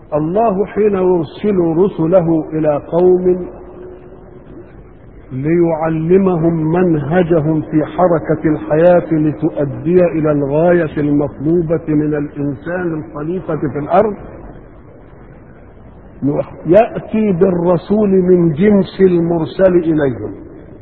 الله حين يرسل رسله إلى قوم ليعلمهم منهجهم في حركة الحياة لتؤدي إلى الغاية المطلوبة من الإنسان الخليفة في الأرض يأتي بالرسول من جنس المرسل إليهم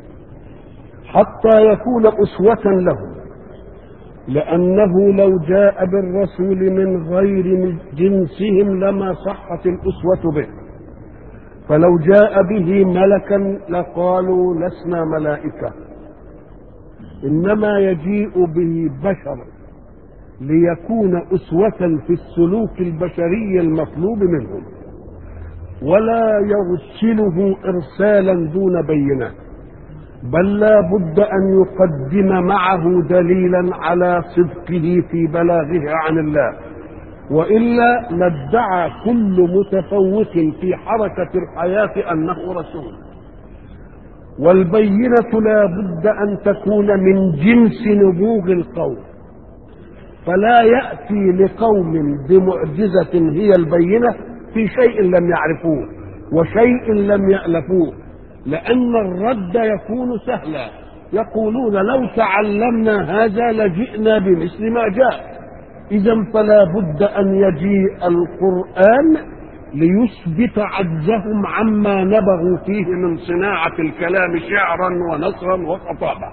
حتى يكون أسوة لهم لأنه لو جاء بالرسول من غير جنسهم لما صحت الأسوة به فلو جاء به ملكا لقالوا لسنا ملائكة إنما يجيء به بشر ليكون أسوة في السلوك البشري المطلوب منهم ولا يرسله إرسالا دون بينه بل لا بد أن يقدم معه دليلا على صدقه في بلاغه عن الله وإلا لادعى كل متفوق في حركة الحياة أنه رسول والبينة لا بد أن تكون من جنس نبوغ القوم فلا يأتي لقوم بمعجزة هي البينة في شيء لم يعرفوه وشيء لم يألفوه لأن الرد يكون سهلا يقولون لو تعلمنا هذا لجئنا بمثل ما جاء إذا فلا بد أن يجيء القرآن ليثبت عجزهم عما نبغوا فيه من صناعة الكلام شعرا ونثرا وخطابة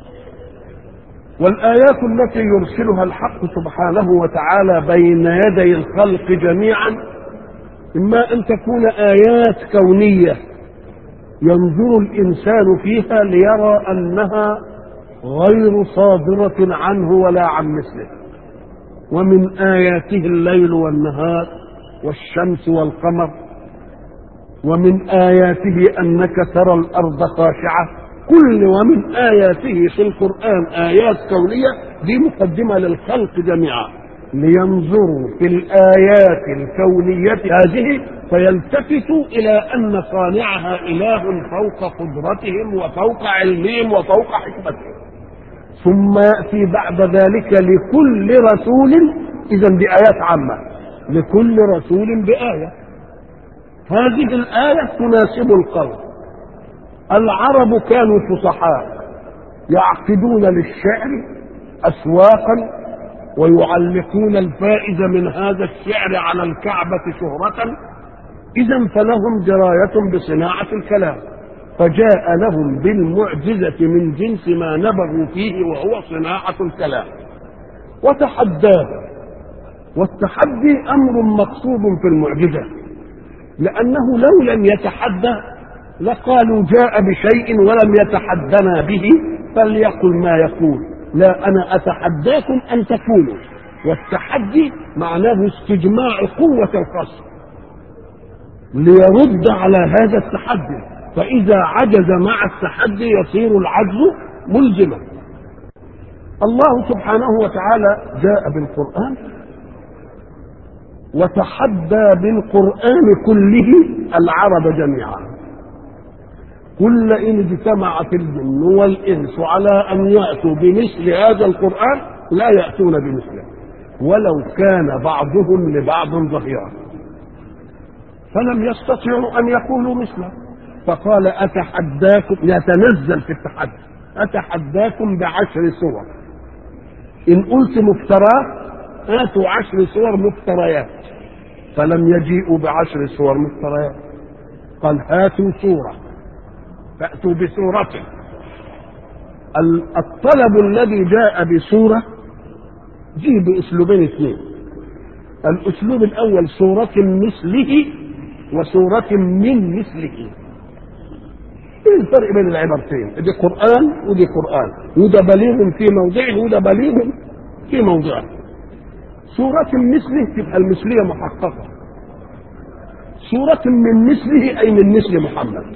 والآيات التي يرسلها الحق سبحانه وتعالى بين يدي الخلق جميعا إما أن تكون آيات كونية ينظر الإنسان فيها ليرى أنها غير صادرة عنه ولا عن مثله ومن آياته الليل والنهار والشمس والقمر ومن آياته أنك ترى الأرض خاشعة كل ومن آياته في القرآن آيات كونية دي مقدمة للخلق جميعا لينظروا في الآيات الكونية هذه فيلتفتوا إلى أن صانعها إله فوق قدرتهم وفوق علمهم وفوق حكمتهم ثم يأتي بعد ذلك لكل رسول إذا بآيات عامة لكل رسول بآية هذه الآية تناسب القول العرب كانوا فصحاء يعقدون للشعر أسواقا ويعلقون الفائز من هذا الشعر على الكعبة شهرة إذا فلهم دراية بصناعة الكلام فجاء لهم بالمعجزة من جنس ما نبغوا فيه وهو صناعة الكلام وتحداه والتحدي أمر مقصود في المعجزة لأنه لو لم يتحدى لقالوا جاء بشيء ولم يتحدنا به فليقل ما يقول لا أنا أتحداكم أن تكونوا والتحدي معناه استجماع قوة الخصم ليرد على هذا التحدي فإذا عجز مع التحدي يصير العجز ملزما الله سبحانه وتعالى جاء بالقرآن وتحدى بالقرآن كله العرب جميعا كل إن اجتمعت الجن والإنس على أن يأتوا بمثل هذا القرآن لا يأتون بمثله ولو كان بعضهم لبعض ظهيرا فلم يستطيعوا أن يقولوا مثله فقال أتحداكم يتنزل في التحدي أتحداكم بعشر سور إن قلت مفتراه آتوا عشر سور مفتريات فلم يجيئوا بعشر سور مفتريات قال هاتوا سورة فأتوا بسورة الطلب الذي جاء بسورة جيء بأسلوبين اثنين الأسلوب الأول سورة مثله وسورة من مثله ايه الفرق بين العبارتين دي قرآن ودي قرآن وده بليغ في موضعه وده بليغ في موضعه سورة مثله تبقى المثلية محققة سورة من مثله أي من مثل محمد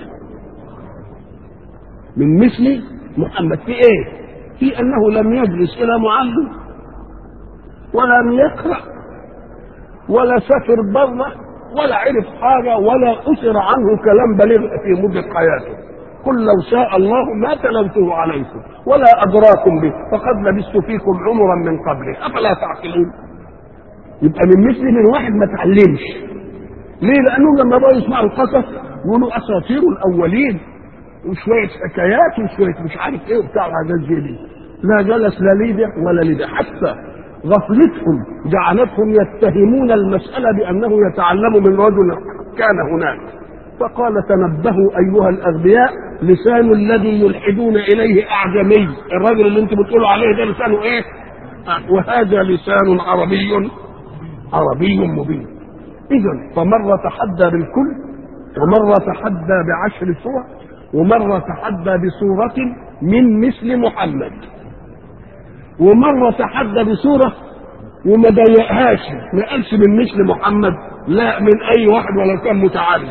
من مثل محمد في ايه في انه لم يجلس الى معلم ولم يقرا ولا سافر بره ولا عرف حاجه ولا اثر عنه كلام بليغ في مده حياته قل لو شاء الله ما تلوته عليكم ولا ادراكم به فقد لبثت فيكم عمرا من قبله افلا تعقلون يبقى من مثل من واحد ما تعلمش ليه؟ لانهم لما بقوا يسمعوا القصص يقولوا اساطير الاولين وشويه حكايات وشويه مش عارف ايه وبتاع حاجات زي دي لا جلس لا ليده ولا ليده حتى غفلتهم جعلتهم يتهمون المساله بانه يتعلم من رجل كان هناك فقال تنبهوا ايها الاغبياء لسان الذي يلحدون اليه اعجمي الراجل اللي انتم بتقولوا عليه ده لسانه ايه وهذا لسان عربي عربي مبين اذا فمره تحدى بالكل ومره تحدى بعشر سور ومره تحدى بسوره من مثل محمد ومره تحدى بسوره وما ضيقهاش ما قالش من مثل محمد لا من اي واحد ولو كان متعلم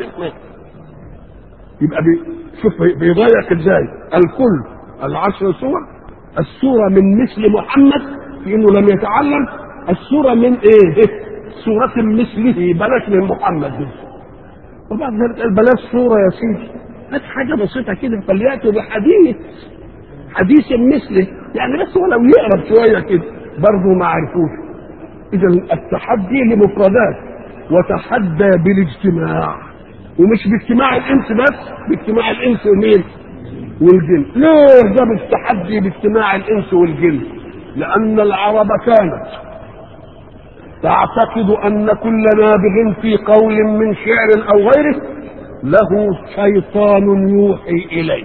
يبقى بي شوف بيضيق ازاي الكل العشر سور السوره من مثل محمد في انه لم يتعلم السوره من ايه سوره مثله بلاش من محمد دي وبعد ذلك قال بلاش سوره يا سيدي هات حاجه بسيطه كده فلياتوا بحديث حديث مثله يعني بس ولو يقرب شويه كده برضه ما عرفوش اذا التحدي لمفردات وتحدى بالاجتماع ومش باجتماع الانس بس باجتماع الانس ومين والجن ليه جاب التحدي باجتماع الانس والجن لان العرب كانت تعتقد ان كل نابغ في قول من شعر او غيره له شيطان يوحي اليه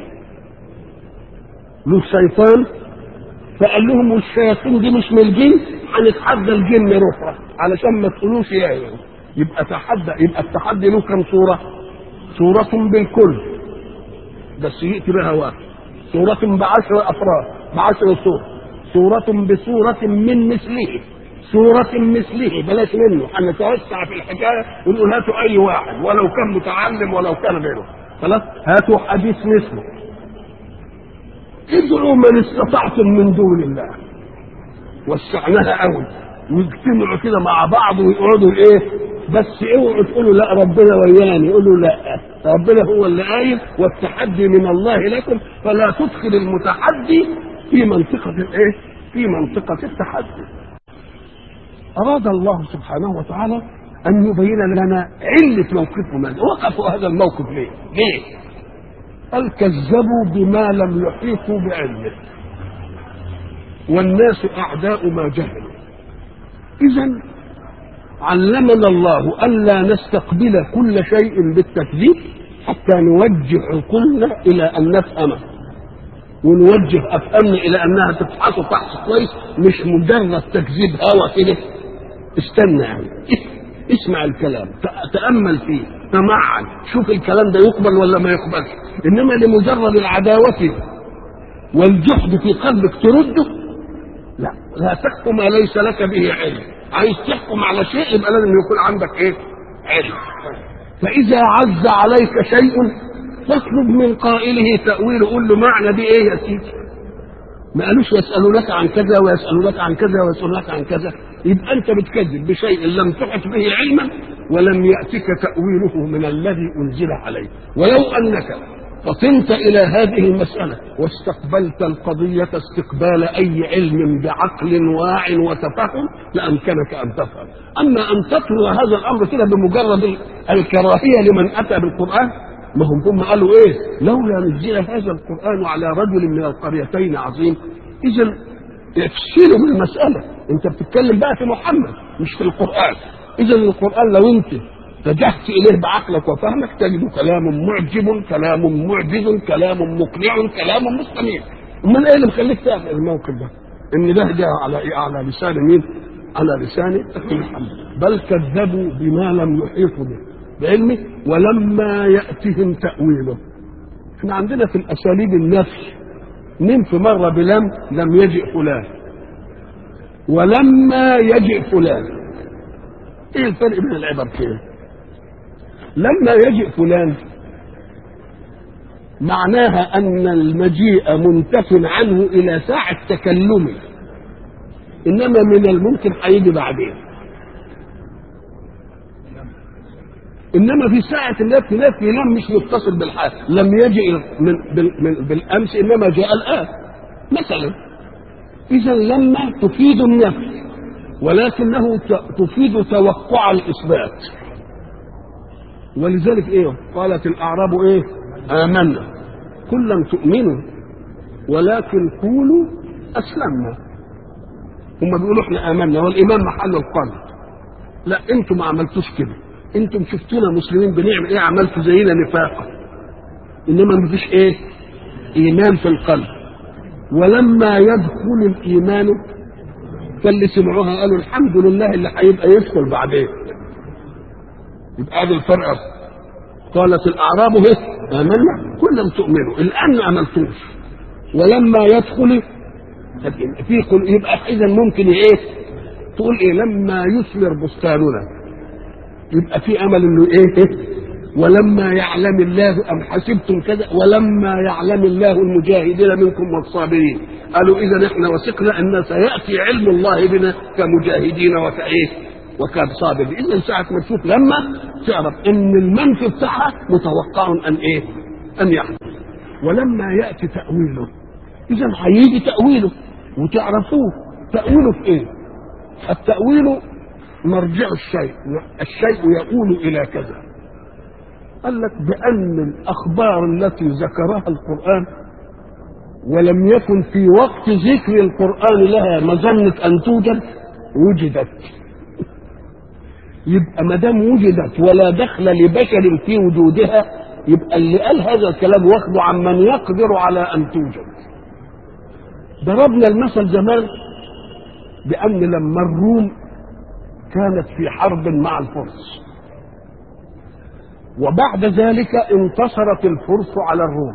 له شيطان فقال لهم والشياطين دي مش من الجن هنتحدى الجن روحها علشان ما تقولوش يا يبقى تحدى يبقى التحدي له كم صوره؟ صورة بالكل بس يأتي بها واحد صورة بعشر أفراد بعشر صور صورة بصورة من مثله صورة مثله بلاش منه هنتوسع في الحكاية ونقول هاتوا أي واحد ولو كان متعلم ولو كان غيره خلاص هاتوا حديث مثله ادعوا من استطعتم من دون الله وسعناها قوي ويجتمعوا كده مع بعض ويقعدوا ايه بس اوعوا تقولوا لا ربنا وياني قولوا لا ربنا هو اللي قايل والتحدي من الله لكم فلا تدخل المتحدي في منطقة الايه؟ في منطقة التحدي. أراد الله سبحانه وتعالى أن يبين لنا علة موقفهم هذا، وقفوا هذا الموقف ليه؟ ليه؟ قال كذبوا بما لم يحيطوا بعلمه. والناس أعداء ما جهلوا. إذا علمنا الله ألا نستقبل كل شيء بالتكذيب حتى نوجه عقولنا إلى أن نفهمه ونوجه أفهامنا إلى أنها تفحص فحص كويس مش مجرد تكذيب هوا كده استنى يعني اسمع الكلام تأمل فيه تمعن شوف الكلام ده يقبل ولا ما يقبلش إنما لمجرد العداوة والجحد في قلبك ترده لا لا تحكم ما ليس لك به علم عايز تحكم على شيء يبقى لازم يكون عندك ايه؟ علم. فإذا عز عليك شيء فاطلب من قائله تأويل قول له معنى دي ايه يا سيدي؟ ما قالوش يسألونك عن كذا ويسألونك عن كذا ويسألونك عن كذا يبقى أنت بتكذب بشيء لم تحط به علما ولم يأتك تأويله من الذي أنزل عليه ولو أنك فطنت إلى هذه المسألة واستقبلت القضية استقبال أي علم بعقل واع وتفهم لأمكنك أن تفهم أما أن تطلب هذا الأمر كده بمجرد الكراهية لمن أتى بالقرآن ما هم هم قالوا إيه لولا نزل هذا القرآن على رجل من القريتين عظيم إذا افصلوا من المسألة أنت بتتكلم بقى في محمد مش في القرآن إذا القرآن لو أنت اتجهت اليه بعقلك وفهمك تجد كلام معجب كلام معجز كلام مقنع كلام مستميع امال ايه اللي مخليك تعمل الموقف ده ان ده جاء على إيه؟ على لسان مين على لسان محمد بل كذبوا بما لم يحيطوا به بعلمه ولما ياتهم تاويله احنا عندنا في الاساليب النفي نم في مره بلم لم يجئ فلان ولما يجئ فلان ايه الفرق بين العبارتين لما يجئ فلان معناها ان المجيء منتف عنه الى ساعه تكلمه انما من الممكن هيجي بعدين انما في ساعه النفي نفي لم مش متصل بالحال لم يجئ من بال من بالامس انما جاء الان مثلا اذا لما تفيد النفي ولكنه تفيد توقع الاثبات ولذلك ايه قالت الاعراب ايه امنا قل لم تؤمنوا ولكن قولوا اسلمنا هم بيقولوا احنا امنا والايمان محل القلب لا انتم ما عملتوش كده انتم شفتونا مسلمين بنعمل ايه عملتوا زينا نفاقا انما ما فيش ايه ايمان في القلب ولما يدخل الايمان فاللي سمعوها قالوا الحمد لله اللي هيبقى يدخل بعدين يبقى هذا الفرق قالت الاعراب ايه امنا كل لم تؤمنوا الان ما عملتوش ولما يدخل في قل يبقى اذا ممكن ايه تقول ايه لما يثمر بستاننا يبقى في امل انه ايه, إيه؟ ولما يعلم الله ام حسبتم كذا ولما يعلم الله المجاهدين منكم والصابرين قالوا اذا احنا وثقنا ان سياتي علم الله بنا كمجاهدين وكايه وكصابرين اذا ساعه ما تشوف لما تعرف ان المنفي بتاعها متوقع ان ايه ان يحدث ولما ياتي تاويله اذا هيجي تاويله وتعرفوه تاويله في ايه التاويل مرجع الشيء الشيء يقول الى كذا قال لك بأن الأخبار التي ذكرها القرآن ولم يكن في وقت ذكر القرآن لها مظنة أن توجد وجدت يبقى ما دام وجدت ولا دخل لبشر في وجودها يبقى اللي قال هذا الكلام واخده عمن يقدر على أن توجد ضربنا المثل زمان بأن لما الروم كانت في حرب مع الفرس وبعد ذلك انتصرت الفرس على الروم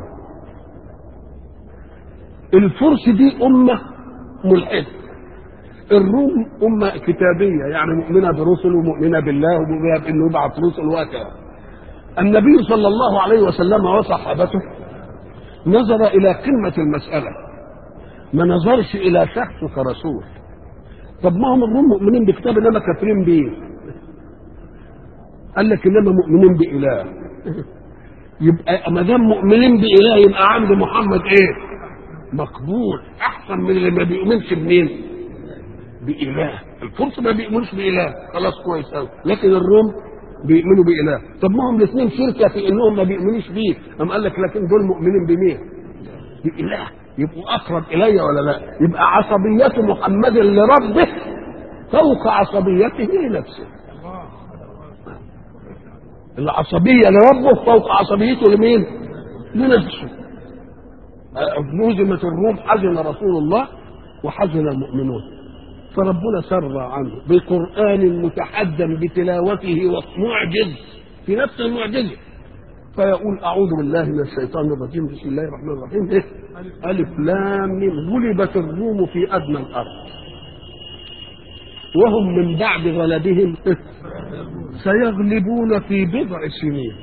الفرس دي أمة ملحدة الروم أمة كتابية يعني مؤمنة برسل ومؤمنة بالله ومؤمنة بأنه يبعث رسل وهكذا النبي صلى الله عليه وسلم وصحابته نظر إلى قمة المسألة ما نظرش إلى شخص كرسول طب ما هم الروم مؤمنين بكتاب انما كافرين بيه قال لك انما مؤمنين باله يبقى ما دام مؤمنين باله يبقى عند محمد ايه مقبول احسن من اللي ما بيؤمنش بمين باله الفرس ما بيؤمنش باله خلاص كويس قوي لكن الروم بيؤمنوا باله طب ما هم الاثنين شركه في انهم ما بيؤمنوش بيه قام قال لك لكن دول مؤمنين بمين باله يبقوا اقرب الي ولا لا يبقى عصبيه محمد لربه فوق عصبيته لنفسه العصبيه لربه فوق عصبيته لمين لنفسه هزمت الروم حزن رسول الله وحزن المؤمنون فربنا سر عنه بقرآن متحدى بتلاوته ومعجز في نفس المعجزة فيقول أعوذ بالله من الشيطان الرجيم بسم الله الرحمن الرحيم إيه؟ ألف لام ميم غلبت الروم في أدنى الأرض وهم من بعد غلبهم إيه؟ سيغلبون في بضع سنين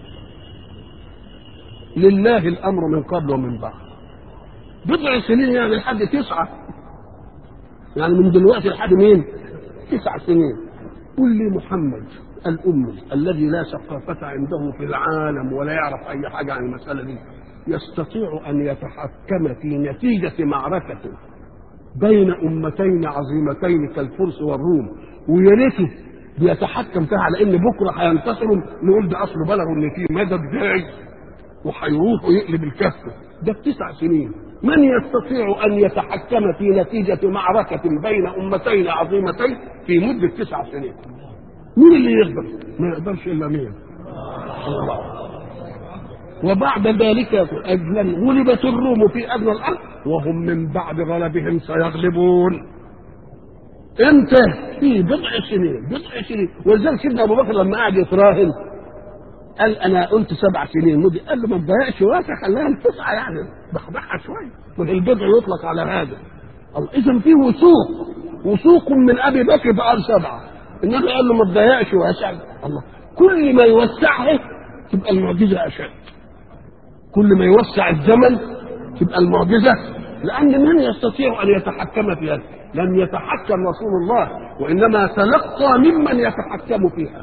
لله الأمر من قبل ومن بعد بضع سنين يعني لحد تسعة يعني من دلوقتي لحد مين تسع سنين قل لي محمد الأمي الذي لا ثقافة عنده في العالم ولا يعرف أي حاجة عن المسألة دي يستطيع أن يتحكم في نتيجة معركة بين أمتين عظيمتين كالفرس والروم ويا ريته بيتحكم فيها على ان بكره هينتصروا نقول ده اصله بلغوا ان في مدد جاي وهيروح ويقلب الكفه ده بتسع سنين من يستطيع ان يتحكم في نتيجه معركه بين امتين عظيمتين في مده تسع سنين مين اللي يقدر ما يقدرش الا مين الله وبعد ذلك اجلا غلبت الروم في ادنى الارض وهم من بعد غلبهم سيغلبون امتى في بضع سنين بضع سنين ولذلك سيدنا ابو بكر لما قعد يتراهن قال انا قلت سبع سنين مدي قال له ما تضايقش واسع خليها التسعه يعني بخبعها شويه والبضع يطلق على هذا اذا في وثوق وثوق من ابي بكر فقال سبعه النبي قال له ما تضايقش واسع الله كل ما يوسعها تبقى المعجزه اشد كل ما يوسع الزمن تبقى المعجزه لان من يستطيع ان يتحكم في هذا لم يتحكم رسول الله وانما تلقى ممن يتحكم فيها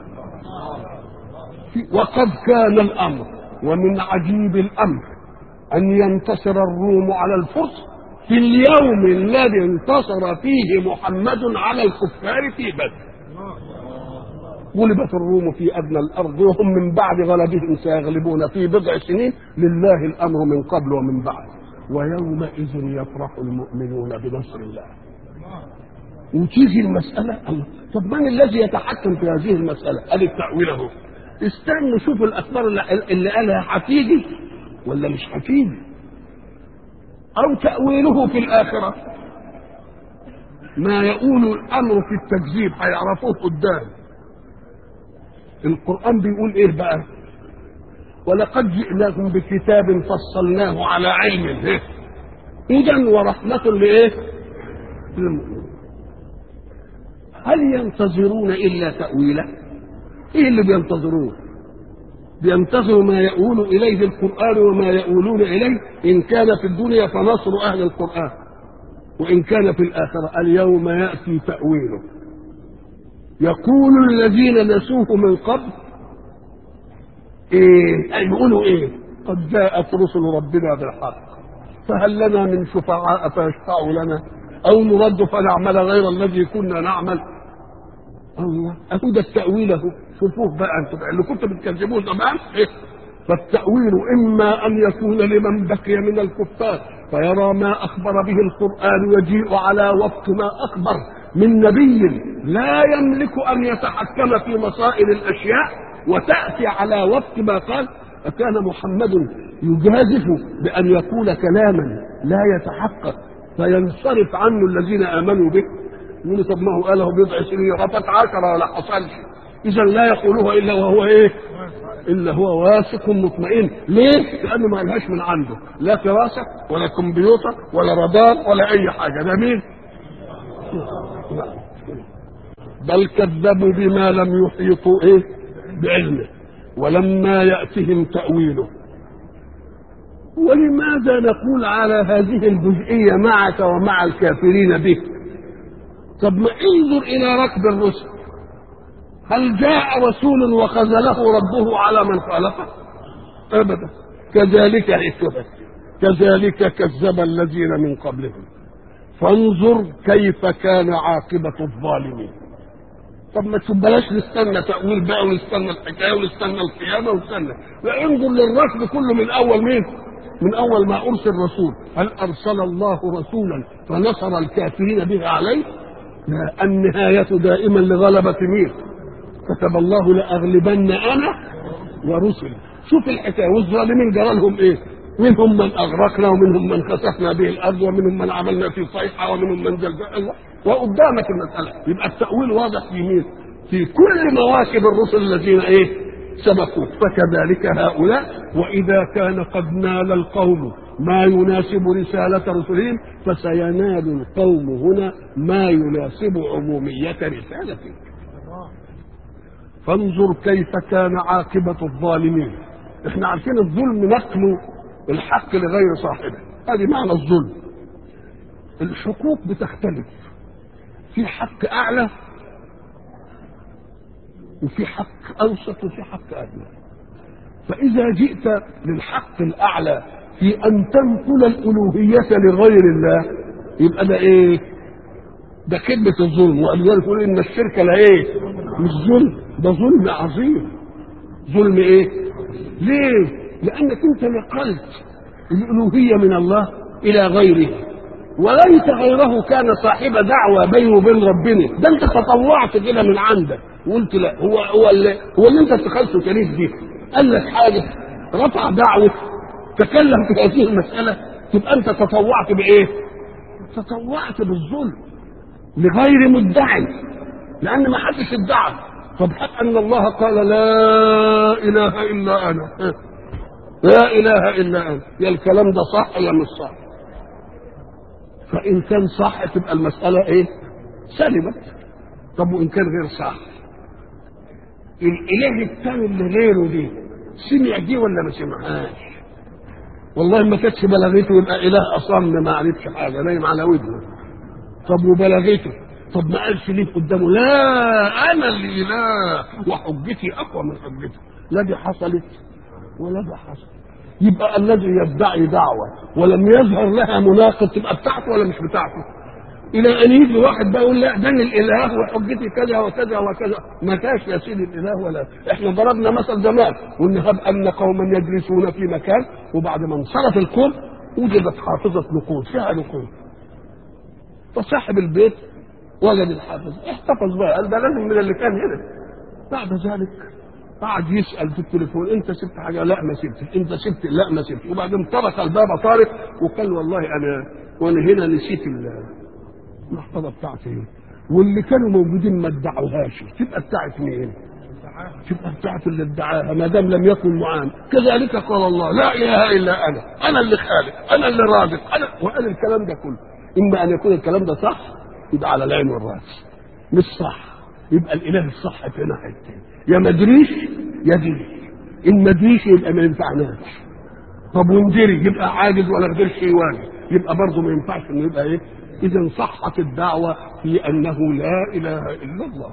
وقد كان الامر ومن عجيب الامر ان ينتصر الروم على الفرس في اليوم الذي انتصر فيه محمد على الكفار في بدر غلبت الروم في ادنى الارض وهم من بعد غلبهم سيغلبون في بضع سنين لله الامر من قبل ومن بعد ويومئذ يفرح المؤمنون بنصر الله وتيجي المسألة الله طب من الذي يتحكم في هذه المسألة؟ قال التأويل أهو استنوا شوفوا الأخبار اللي, اللي قالها هتيجي ولا مش هتيجي أو تأويله في الآخرة ما يقول الأمر في التكذيب هيعرفوه قدام القرآن بيقول إيه بقى؟ ولقد جئناكم بكتاب فصلناه على علم هدى ورحمة لإيه؟ للمؤمنين هل ينتظرون الا تاويله ايه اللي بينتظروه بينتظروا ما يؤول اليه القران وما يؤولون اليه ان كان في الدنيا فنصر اهل القران وان كان في الاخره اليوم ياتي تاويله يقول الذين نسوه من قبل ايه أي يقولوا ايه قد جاءت رسل ربنا بالحق فهل لنا من شفعاء فيشفعوا لنا او نرد فنعمل غير الذي كنا نعمل الله اهو ده التاويل اهو شوفوه بقى انتم اللي كنتوا بتكذبوه زمان إيه؟ فالتاويل اما ان يكون لمن بقي من الكفار فيرى ما اخبر به القران يجيء على وفق ما اخبر من نبي لا يملك ان يتحكم في مصائر الاشياء وتاتي على وفق ما قال فكان محمد يجازف بان يقول كلاما لا يتحقق فينصرف عنه الذين امنوا به يقول طب ما هو قاله بضع سنين رفت عشرة ولا حصلش اذا لا يقولها الا وهو ايه الا هو واثق مطمئن ليه لانه ما قالهاش من عنده لا فراسه ولا كمبيوتر ولا رادار ولا اي حاجه ده مين بل كذبوا بما لم يحيطوا ايه بعلمه ولما ياتهم تاويله ولماذا نقول على هذه الجزئيه معك ومع الكافرين به طب ما انظر الى ركب الرسل هل جاء رسول وخذله ربه على من خالفه ابدا كذلك حكمه كذلك كذب الذين من قبلهم فانظر كيف كان عاقبة الظالمين طب ما بلاش نستنى تأويل بقى ونستنى الحكاية ونستنى القيامة ونستنى لا انظر للركب كله من أول مين؟ من أول ما أرسل رسول هل أرسل الله رسولا فنصر الكافرين به عليه؟ لا النهاية دائما لغلبة مين؟ كتب الله لأغلبن أنا ورسلي شوف الحكاية والظالمين جرى لهم إيه؟ منهم من أغرقنا ومنهم من خسفنا به الأرض ومنهم من عملنا في صيحة ومنهم من زلزال وقدامك المسألة يبقى التأويل واضح في مين؟ في كل مواكب الرسل الذين إيه؟ سبقوا فكذلك هؤلاء وإذا كان قد نال القوم ما يناسب رسالة رسلهم فسينال القوم هنا ما يناسب عمومية رسالته فانظر كيف كان عاقبة الظالمين احنا عارفين الظلم نقل الحق لغير صاحبه هذه معنى الظلم الحقوق بتختلف في حق اعلى وفي حق اوسط وفي حق ادنى فاذا جئت للحق الاعلى في ان تنقل الالوهيه لغير الله يبقى ده ايه ده كلمة الظلم ولذلك يقول ان الشرك لا ايه مش ظلم ده ظلم عظيم ظلم ايه ليه لانك انت نقلت الالوهيه من الله الى غيره وليس غيره كان صاحب دعوه بينه وبين ربنا ده انت تطوعت كده من عندك وقلت لا هو هو اللي هو اللي انت اتخذته كنيس دي قال لك حاجه رفع دعوه تكلم في هذه المساله تبقى انت تطوعت بايه؟ تطوعت بالظلم لغير مدعي لان ما حدش ادعى طب حق ان الله قال لا اله الا انا لا اله الا انا يا الكلام ده صح ولا مش صح فان كان صح تبقى المساله ايه سلمت طب وان كان غير صح الاله الثاني اللي غيره دي سمع دي ولا ما سمعهاش والله ما كانتش بلغته يبقى اله اصم ما عرفش حاجه نايم على ودنه طب وبلغته طب ما قالش ليه قدامه لا انا اللي اله وحجتي اقوى من حجته لا دي حصلت ولا ده حصل يبقى الذي يدعي دعوه ولم يظهر لها مناقض تبقى بتاعته ولا مش بتاعته الى ان يجي واحد بقى يقول لا ده أنا الاله وحجتي كذا وكذا وكذا ما كاش يا سيدي الاله ولا احنا ضربنا مثل زمان قلنا هب ان قوما يجلسون في مكان وبعد ما انصرف الكون وجدت حافظه نقود فيها نقود فصاحب البيت وجد الحافظ احتفظ بقى قال ده لازم من اللي كان هنا بعد ذلك قعد يسال في التليفون انت سبت حاجه لا ما سبتش انت سبت لا ما سبتش وبعدين طرق الباب طارق وقال والله انا وانا هنا نسيت المحفظه بتاعتي هنا واللي كانوا موجودين ما ادعوهاش تبقى بتاعت مين؟ تبقى بتاعت اللي ادعاها ما دام لم يكن معانا كذلك قال الله لا اله الا انا انا اللي خالق انا اللي رازق انا وقال الكلام ده كله اما ان يكون الكلام ده صح يبقى على العين والراس مش صح يبقى الاله الصح في ناحيتين يا ما ادريش يا دري ان ما ادريش يبقى ما ينفعناش طب وندري يبقى عاجز ولا قدرش يواجه يبقى برضه ما ينفعش انه يبقى ايه اذا صحت الدعوه في انه لا اله الا الله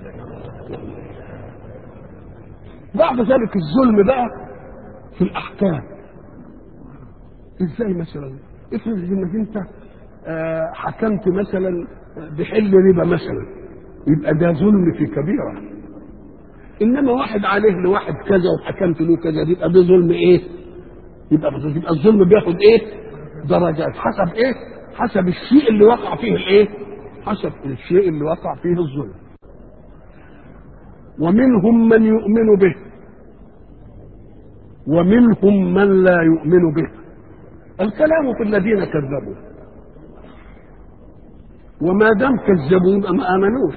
بعد ذلك الظلم بقى في الاحكام ازاي مثلا افرض انك انت آه، حكمت مثلا بحل ربا مثلا يبقى ده ظلم في كبيره انما واحد عليه لواحد كذا وحكمت له كذا يبقى ده ظلم ايه؟ يبقى يبقى الظلم بياخد ايه؟ درجات حسب ايه؟ حسب الشيء اللي وقع فيه الايه؟ حسب الشيء اللي وقع فيه الظلم. ومنهم من يؤمن به ومنهم من لا يؤمن به. الكلام في الذين كذبوا. وما دام كذبوا ما امنوش.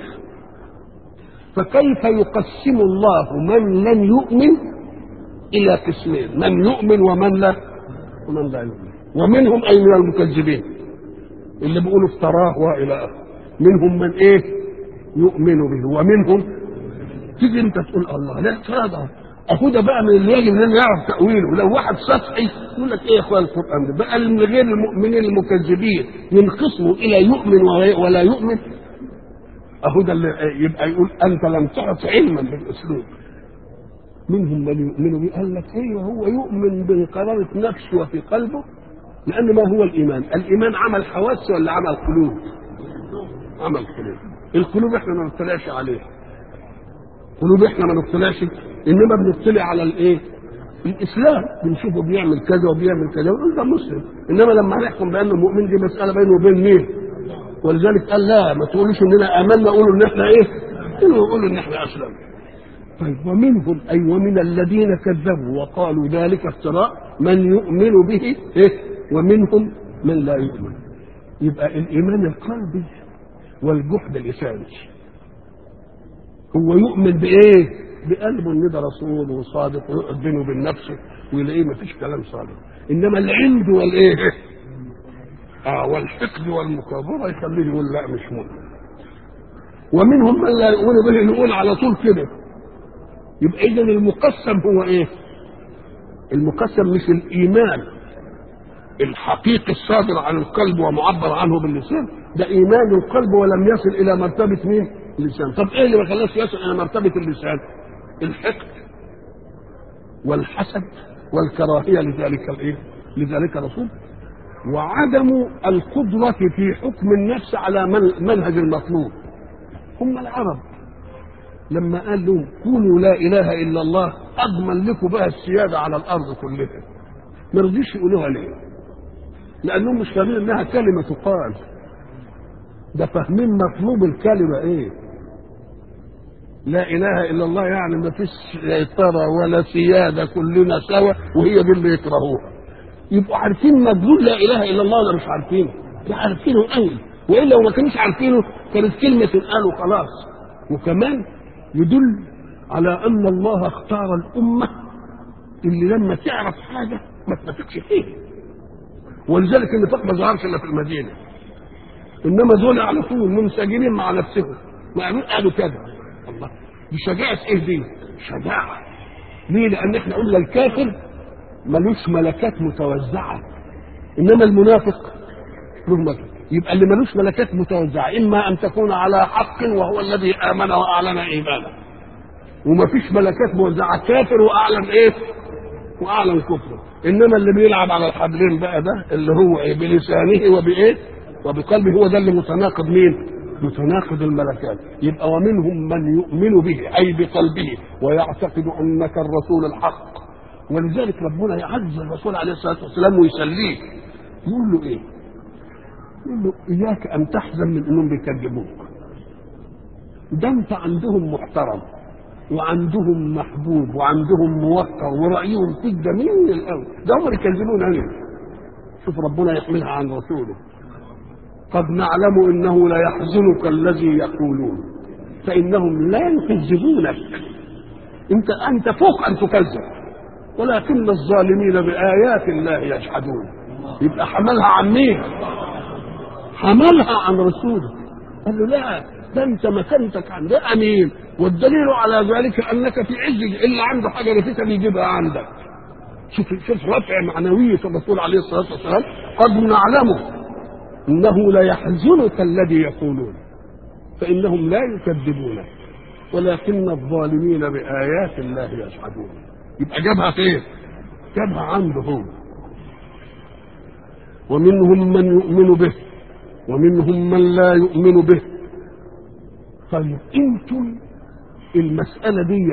فكيف يقسم الله من لم يؤمن الى قسمين من يؤمن ومن لا ومن لا يؤمن ومنهم اي من المكذبين اللي بيقولوا افتراه والى اخره منهم من ايه يؤمن به ومنهم تيجي انت تقول الله لا هذا اهو ده بقى من اللي يجب ان يعرف تاويله لو واحد سطحي يقول لك ايه يا اخوان القران ده بقى من غير المؤمنين المكذبين ينقسموا الى يؤمن ولا يؤمن اهو ده اللي يبقى يقول انت لم تعط علما بالاسلوب منهم من يؤمن به قال لك ايوه هو يؤمن بقرارة نفسه وفي قلبه لان ما هو الايمان؟ الايمان عمل حواس ولا عمل قلوب؟ عمل قلوب القلوب احنا ما بنطلعش عليها قلوب احنا ما بنطلعش انما بنطلع على الايه؟ الاسلام بنشوفه بيعمل كذا وبيعمل كذا ونقول ده مسلم انما لما نحكم بانه مؤمن دي مساله بينه وبين مين؟ ولذلك قال لا ما تقولوش اننا امنا قولوا ان احنا ايه؟ قولوا ان احنا اسلمنا طيب ومنهم اي ومن الذين كذبوا وقالوا ذلك افتراء من يؤمن به إيه؟ ومنهم من لا يؤمن يبقى الايمان القلبي والجحد اللساني هو يؤمن بايه؟ بقلبه ان ده رسول وصادق ويقعد بينه وبين نفسه ويلاقيه ما فيش كلام صادق انما العند والايه؟ اه والحقد والمكابره يخليه يقول لا مش مؤمن ومنهم من لا يؤمن به نقول على طول كده يبقى اذا المقسم هو ايه المقسم مش الايمان الحقيقي الصادر عن القلب ومعبر عنه باللسان ده ايمان القلب ولم يصل الى مرتبه مين اللسان طب ايه اللي ما خلاش يصل الى مرتبه اللسان الحقد والحسد والكراهيه لذلك الايه لذلك الرسول وعدم القدرة في حكم النفس على منهج المطلوب هم العرب لما قال لهم قولوا لا اله الا الله اضمن لكم بقى السياده على الارض كلها ما رضيش يقولوها ليه؟ لانهم مش فاهمين انها كلمه تقال ده فاهمين مطلوب الكلمه ايه؟ لا اله الا الله يعني ما فيش سيطره ولا سياده كلنا سوا وهي دي اللي يكرهوها يبقوا عارفين مدلول لا اله الا الله ولا مش عارفينه؟ لا عارفينه قوي والا لو ما كانوش عارفينه كانت كلمه تنقال وخلاص وكمان يدل على ان الله اختار الامه اللي لما تعرف حاجه ما تنافقش فيها ولذلك النفاق ما ظهرش الا في المدينه انما دول على طول منسجمين مع نفسهم ما قالوا كده الله دي شجاعه ايه دي؟ شجاعه ليه؟ لان احنا قلنا الكافر ملوش ملكات متوزعه انما المنافق له ملكات يبقى اللي ملوش ملكات متوزعه اما ان تكون على حق وهو الذي امن واعلن ايمانه وما فيش ملكات موزعه كافر واعلن ايه واعلن كفره انما اللي بيلعب على الحبلين بقى ده اللي هو ايه بلسانه وبايه وبقلبه هو ده اللي متناقض مين متناقض الملكات يبقى ومنهم من يؤمن به اي بقلبه ويعتقد انك الرسول الحق ولذلك ربنا يعز الرسول عليه الصلاه والسلام ويسليه يقول له ايه؟ يقول له اياك ان تحزن من انهم بيكذبوك ده انت عندهم محترم وعندهم محبوب وعندهم موقر ورايهم فيك جميل قوي ده هم اللي يكذبون عليه شوف ربنا يحملها عن رسوله قد نعلم انه لا يحزنك الذي يقولون فانهم لا يكذبونك انت انت فوق ان تكذب ولكن الظالمين بايات الله يجحدون يبقى حملها عن مين حملها عن رسوله قال له لا ده انت مكانتك عند امين والدليل على ذلك انك في عز اللي عنده حاجه نفسها بيجيبها عندك شوف شوف رفع معنويه الرسول عليه الصلاه والسلام قد نعلمه انه لا يحزنك الذي يقولون فانهم لا يكذبونك ولكن الظالمين بايات الله يجحدون يبقى جابها فين؟ جابها عنده هو ومنهم من يؤمن به ومنهم من لا يؤمن به طيب انتم المسألة دي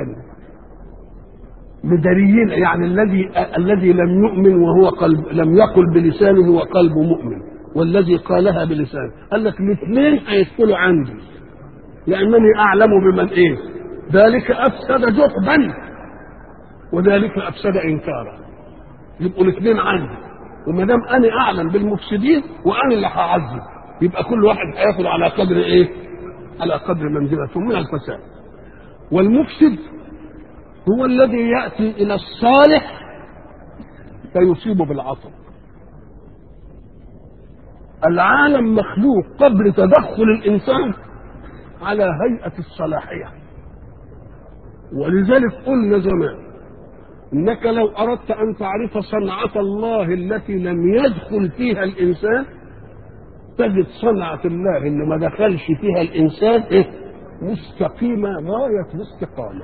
مداريين يعني الذي الذي لم يؤمن وهو قلب لم يقل بلسانه وقلبه مؤمن والذي قالها بلسانه قال لك الاثنين هيدخلوا عندي لأنني أعلم بمن إيه ذلك أفسد جحدا وذلك أفسد إنكارا يبقوا الاثنين عندي وما دام أنا أعلم بالمفسدين وأنا اللي هعذب يبقى كل واحد هياخد على قدر إيه على قدر منزلته من الفساد والمفسد هو الذي يأتي إلى الصالح فيصيبه بالعطب العالم مخلوق قبل تدخل الإنسان على هيئة الصلاحية ولذلك قلنا زمان انك لو اردت ان تعرف صنعة الله التي لم يدخل فيها الانسان تجد صنعة الله اللي ما دخلش فيها الانسان إيه؟ مستقيمة غاية الاستقامة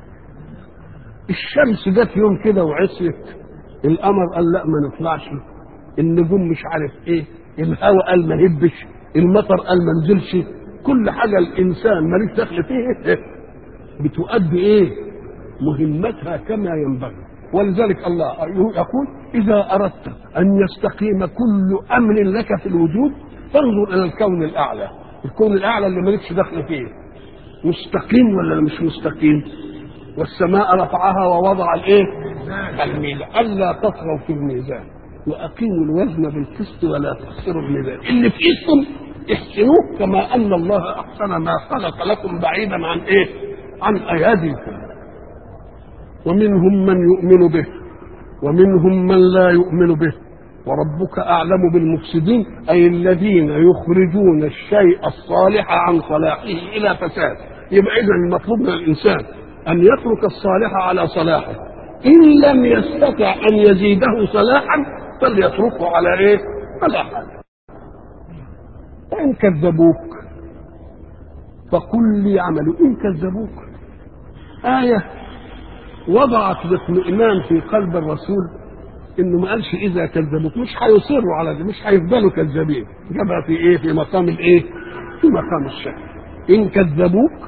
الشمس جت يوم كده وعصيت القمر قال لا ما نطلعش النجوم مش عارف ايه الهواء قال ما هبش المطر قال ما نزلش كل حاجة الإنسان ماليش دخل فيه إيه؟ بتؤدي إيه مهمتها كما ينبغي ولذلك الله يقول إذا أردت أن يستقيم كل أمر لك في الوجود فانظر إلى الكون الأعلى الكون الأعلى اللي مالكش دخل فيه مستقيم ولا مش مستقيم والسماء رفعها ووضع الايه الميزان الا تطغوا في الميزان واقيموا الوزن بالقسط ولا تخسروا الميزان اللي في ايدكم احسنوه كما ان الله احسن ما خلق لكم بعيدا عن ايه عن اياديكم ومنهم من يؤمن به ومنهم من لا يؤمن به وربك اعلم بالمفسدين اي الذين يخرجون الشيء الصالح عن صلاحه الى فساد يبقى اذا المطلوب من الانسان ان يترك الصالح على صلاحه ان لم يستطع ان يزيده صلاحا فليتركه على ايه على حاله وان كذبوك فقل لي عملوا ان كذبوك ايه وضعت الاطمئنان في قلب الرسول انه ما قالش اذا كذبوك مش هيصروا على دي مش هيفضلوا كذابين جابها في ايه في مقام الايه في مقام الشك ان كذبوك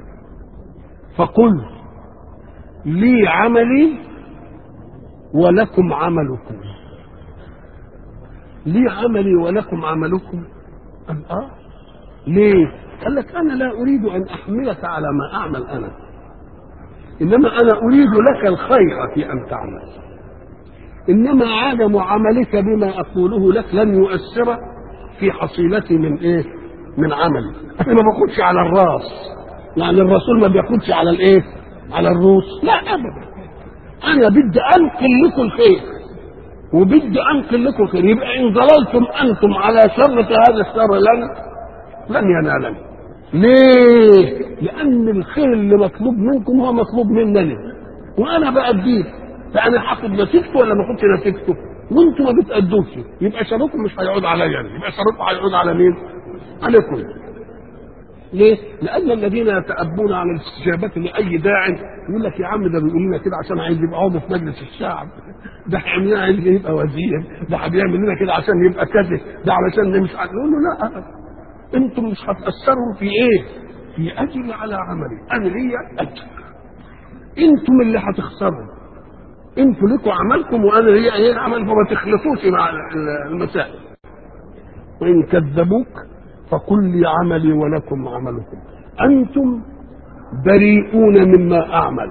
فقل لي عملي ولكم عملكم لي عملي ولكم عملكم قال اه ليه قال لك انا لا اريد ان احملك على ما اعمل انا انما انا اريد لك الخير في ان تعمل انما عدم عملك بما اقوله لك لن يؤثر في حصيلتي من ايه من عملي انا ما باخدش على الراس يعني الرسول ما بياخدش على الايه على الروس لا ابدا انا بدي انقل لكم الخير وبدي انقل لكم الخير يبقى ان ظللتم انتم على شر فهذا الشر لنا لن ينالنا ليه لان الخير اللي مطلوب منكم هو مطلوب منني وانا باديه فانا هاخد نتيجته ولا ما اخدش نتيجته وانتم ما بتادوش يبقى شركم مش هيعود عليا يعني. يبقى شركم هيعود على مين عليكم ليه؟ لأن الذين يتأبون على الاستجابة لأي داع يقول لك يا عم ده بيقول لنا كده عشان عايز يبقى عضو في مجلس الشعب ده هيعمل لنا عايز يبقى وزير ده بيعمل لنا كده عشان يبقى كذا ده علشان مش عارف نقول له لا انتم مش هتأثروا في ايه؟ في أجري على عملي أنا ليا أجر انتم اللي هتخسروا انتوا لكم عملكم وانا ليا ايه عمل فما تخلطوش مع المسائل وان كذبوك فقل لي عملي ولكم عملكم انتم بريئون مما اعمل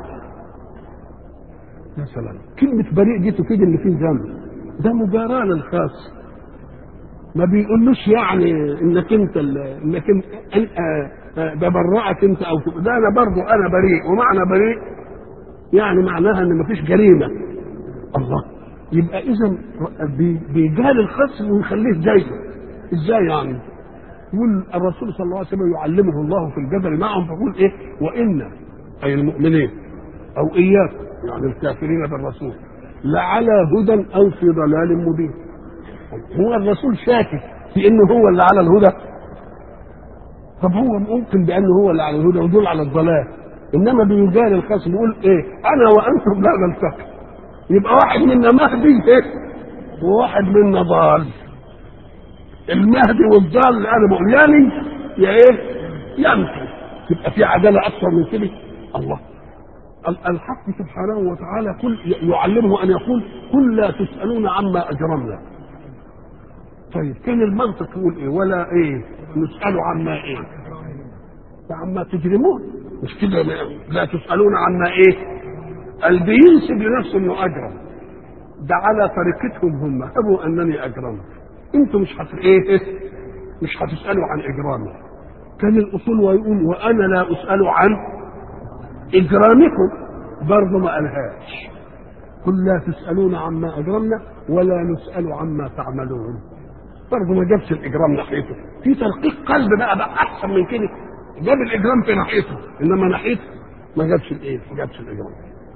مثلا كلمة بريء دي تفيد ان في ذنب ده مباراة للخاص ما بيقولوش يعني انك انت انك انت ده برأت انت او ده انا برضه انا بريء ومعنى بريء يعني معناها ان مفيش جريمه الله يبقى اذا بيجهل الخصم ويخليه زيه ازاي يعني يقول الرسول صلى الله عليه وسلم يعلمه الله في الجبل معهم فيقول ايه وان اي المؤمنين او اياكم يعني الكافرين بالرسول لعلى هدى او في ضلال مبين هو الرسول شاكك في انه هو اللي على الهدى طب هو ممكن بانه هو اللي على الهدى ودول على الضلال انما بيجال الخصم يقول ايه انا وانتم لا نلتقي يبقى واحد منا مهدي ايه وواحد منا ضال المهدي والضال اللي انا بقول يعني يا ايه يمشي يبقى في عداله اكثر من كده الله الحق سبحانه وتعالى كل يعلمه ان يقول قل لا تسالون عما اجرمنا طيب كان المنطق يقول ايه ولا ايه نسال عما ايه عما تجرمون مش كده لا تسألون عما ايه قال بينسب لنفسه انه اجرم ده على طريقتهم هم ابوا انني اجرمت انتم مش هت ايه مش هتسالوا عن اجرامي كان الاصول ويقول وانا لا اسال عن اجرامكم برضه ما قالهاش قل لا تسالون عما اجرمنا ولا نسال عما تعملون برضه ما جابش الاجرام ناحيته في ترقيق قلب بقى بقى احسن من كده جاب الاجرام في ناحيته انما ناحيته ما جابش الايه ما جابش الاجرام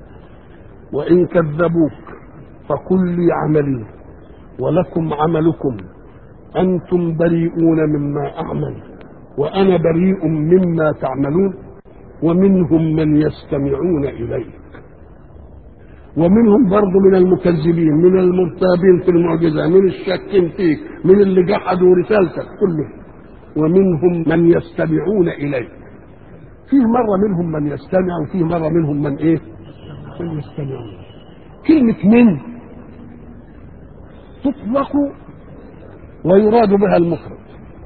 وان كذبوك فقل لي عملي ولكم عملكم انتم بريئون مما اعمل وانا بريء مما تعملون ومنهم من يستمعون اليك ومنهم برضه من المكذبين من المرتابين في المعجزه من الشاكين فيك من اللي جحدوا رسالتك كلهم ومنهم من يستمعون إليك فيه مرة منهم من يستمع وفيه مرة منهم من إيه من يستمعون كلمة من تطلق ويراد بها المفرد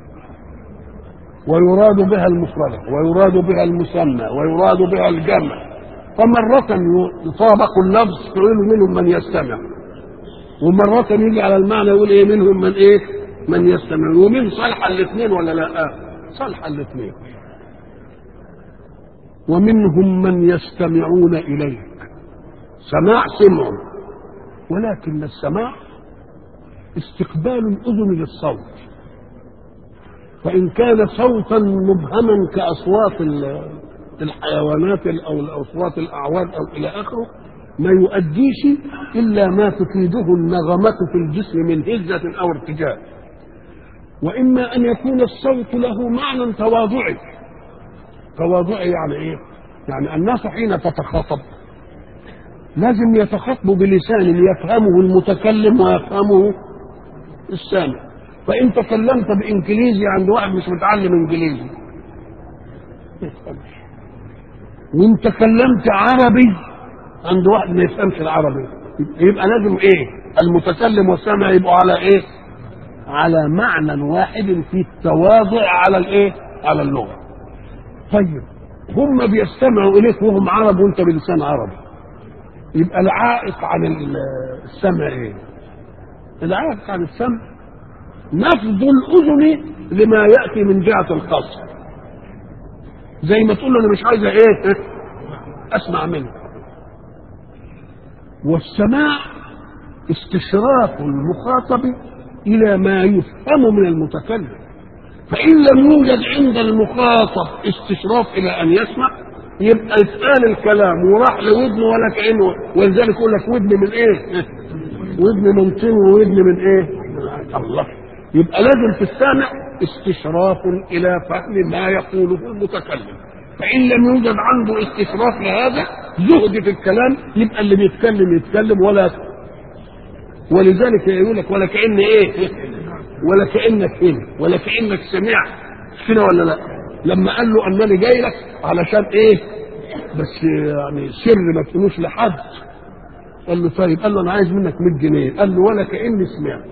ويراد بها المفردة ويراد بها المثنى ويراد بها الجمع فمرة يطابق اللفظ تقول منهم من يستمع ومرة يجي على المعنى يقول ايه منهم من ايه من يستمع ومن صالح الاثنين ولا لا صالح الاثنين ومنهم من يستمعون اليك سماع سمع ولكن السماع استقبال الاذن للصوت فان كان صوتا مبهما كاصوات الحيوانات او الاصوات الاعواد او الى اخره ما يؤديش الا ما تفيده النغمه في الجسم من هزه او ارتجاء واما ان يكون الصوت له معنى تواضعي تواضعي يعني ايه يعني الناس حين تتخاطب لازم يتخاطبوا بلسان يفهمه المتكلم ويفهمه السامع فان تكلمت بانجليزي عند واحد مش متعلم انجليزي وان تكلمت عربي عند واحد ما يفهمش العربي يبقى لازم ايه المتكلم والسامع يبقوا على ايه على معنى واحد في التواضع على الايه على اللغه طيب هم بيستمعوا اليك وهم عرب وانت بلسان عربي يبقى العائق عن السمع ايه العائق عن السمع نفض الاذن لما ياتي من جهه القصر زي ما تقول له انا مش عايزه ايه اسمع منك والسماع استشراف المخاطب الى ما يفهم من المتكلم فان لم يوجد عند المخاطب استشراف الى ان يسمع يبقى اتقال الكلام وراح لودنه ولا كانه ولذلك يقول لك ودن من ايه؟ ودن من طين وودن من ايه؟ الله يبقى لازم في السامع استشراف الى فهم ما يقوله المتكلم فان لم يوجد عنده استشراف لهذا زهد في الكلام يبقى اللي بيتكلم يتكلم ولا ولذلك يقول لك ولا كان ايه ولا كانك هنا ولا كانك سمعت مش كده ولا لا لما قال له انني جاي لك علشان ايه بس يعني سر ما تقولوش لحد قال له طيب قال له انا عايز منك 100 جنيه قال له ولا كاني سمعت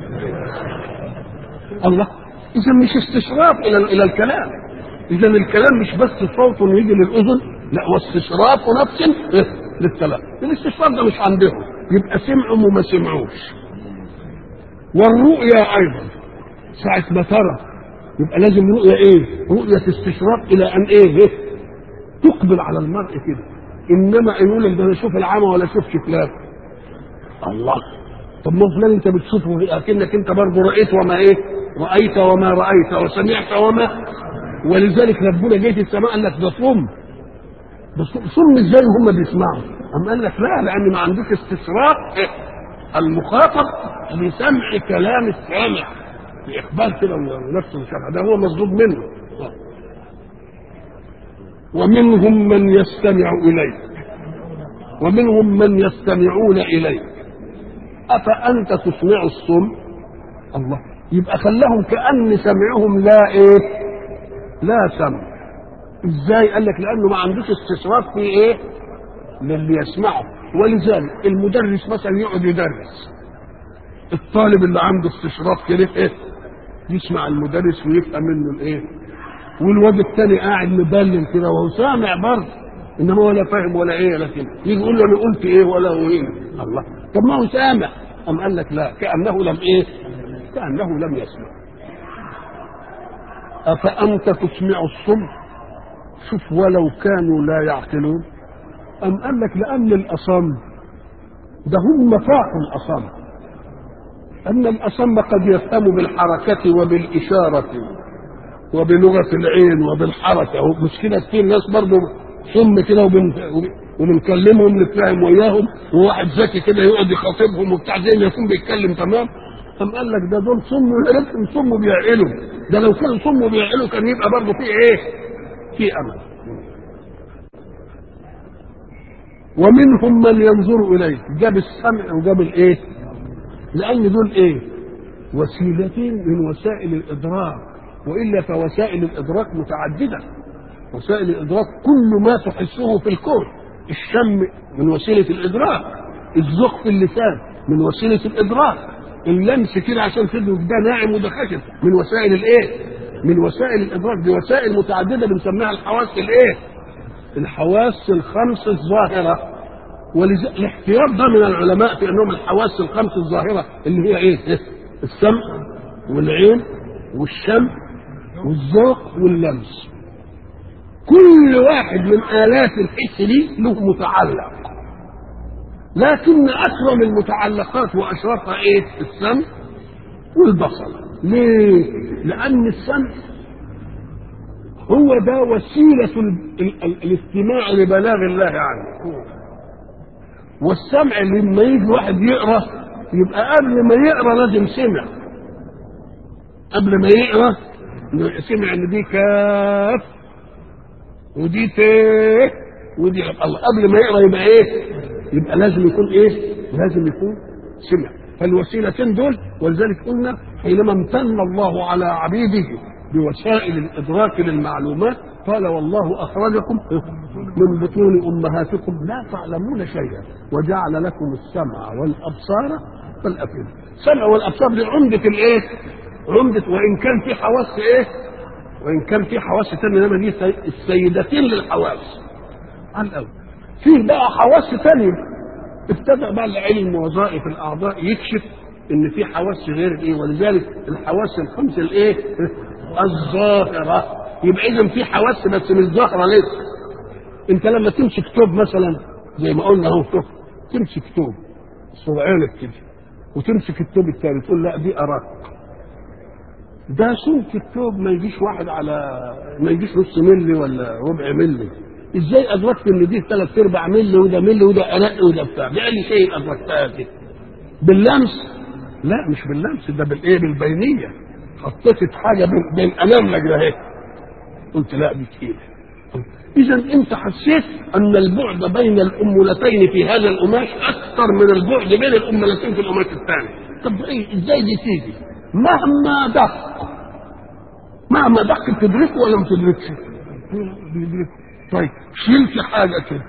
الله اذا مش استشراف الى الى الكلام اذا الكلام مش بس صوت يجي للاذن لا واستشراف نفس للكلام الاستشراف ده مش عندهم يبقى سمعوا وما سمعوش والرؤيا ايضا ساعة ما ترى يبقى لازم رؤية ايه؟ رؤية استشراف الى ان ايه؟ إيه؟ تقبل على المرء كده انما يقول لك ده انا اشوف العمى ولا اشوفش فلان الله طب ما فلان انت بتشوفه اكنك انت برضه رايت وما ايه؟ رايت وما رايت وسمعت وما ولذلك ربنا جه في السماء قال لك ده صم بس صم ازاي وهم بيسمعوا؟ أم قال لك لا لأن ما عندوش استشراف المخاطب لسمع كلام السامع بإقبال كده ونفسه الشرع ده هو مصدوب منه ومنهم من يستمع إليك ومنهم من يستمعون إليك أفأنت تسمع الصم الله يبقى خلاهم كأن سمعهم لا إيه لا سمع ازاي قال لك لانه ما عندوش استشراف في ايه للي يسمعه ولذلك المدرس مثلا يقعد يدرس الطالب اللي عنده استشراف كده ايه يسمع المدرس ويفهم منه الايه والواد الثاني قاعد مبلم كده وهو سامع برضه انما ولا فاهم ولا ايه لكن يجي يقول له انا قلت ايه ولا هو ايه الله طب ما هو سامع ام قال لك لا كانه لم ايه كانه لم يسمع افانت تسمع الصم شوف ولو كانوا لا يعقلون أم قال لك لأن الأصم ده هم فاقوا الأصم أن الأصم قد يفهم بالحركة وبالإشارة وبلغة العين وبالحركة مش كده كتير ناس برضه صم كده وبن... وبنكلمهم نتفاهم وياهم وواحد ذكي كده يقعد يخاطبهم وبتاع زي ما يكون بيتكلم تمام أم قال لك ده دول صم وعرفتهم صم بيعقلوا ده لو كان صم وبيعقلوا كان يبقى برضه في إيه؟ في أمل ومنهم من ينظر اليه جاب السمع وجاب الايه لان دول ايه وسيلتين من وسائل الادراك والا فوسائل الادراك متعدده وسائل الادراك كل ما تحسه في الكون الشم من وسيله الادراك الذوق في اللسان من وسيله الادراك اللمس كده عشان تدرك ده ناعم وده خشن من وسائل الايه من وسائل الادراك دي وسائل متعدده بنسميها الحواس الايه الحواس الخمس الظاهرة ولذلك الاحتياط ده من العلماء في انهم الحواس الخمس الظاهرة اللي هي ايه؟ السمع والعين والشم والذوق واللمس. كل واحد من آلات الحس دي له متعلق. لكن أكرم المتعلقات وأشرفها إيه؟ السمع والبصر. ليه؟ لأن السمع هو ده وسيلة ال ال ال الاستماع لبلاغ الله عنه والسمع لما يجي واحد يقرا يبقى قبل ما يقرا لازم سمع قبل ما يقرا سمع ان دي كاف ودي ت ودي الله قبل ما يقرا يبقى ايه؟ يبقى لازم يكون ايه؟ لازم يكون سمع فالوسيلتين دول ولذلك قلنا حينما امتن الله على عبيده بوسائل الادراك للمعلومات قال والله اخرجكم من بطون امهاتكم لا تعلمون شيئا وجعل لكم السمع والابصار والافئده السمع والابصار دي عمده الايه عمده وان كان في حواس ايه وان كان في حواس ثانيه انما دي السيدتين للحواس على الاول في بقى حواس ثانيه ابتدأ بقى العلم وظائف الاعضاء يكشف ان في حواس غير ايه ولذلك الحواس الخمس الايه الظاهرة يبقى إذا في حواس بس مش ظاهرة لسه أنت لما تمسك توب مثلا زي ما قلنا أهو توب تمسك توب صبعينك كده وتمسك التوب الثاني تقول لا دي أراك ده سمك التوب ما يجيش واحد على ما يجيش نص ملي ولا ربع ملي ازاي ادركت ان دي ثلاث ارباع ملي وده ملي وده ارق وده بتاع باي شيء ادركتها كده باللمس لا مش باللمس ده بالايه بالبينيه حطيت حاجه بين, بين امامك ده اهي قلت لا دي تقيله اذا انت حسيت ان البعد بين الامولتين في هذا القماش اكثر من البعد بين الامولتين في القماش الثاني طب ايه ازاي دي تيجي مهما دق مهما دق تدركه ولا ما تدركش طيب شلت حاجه كده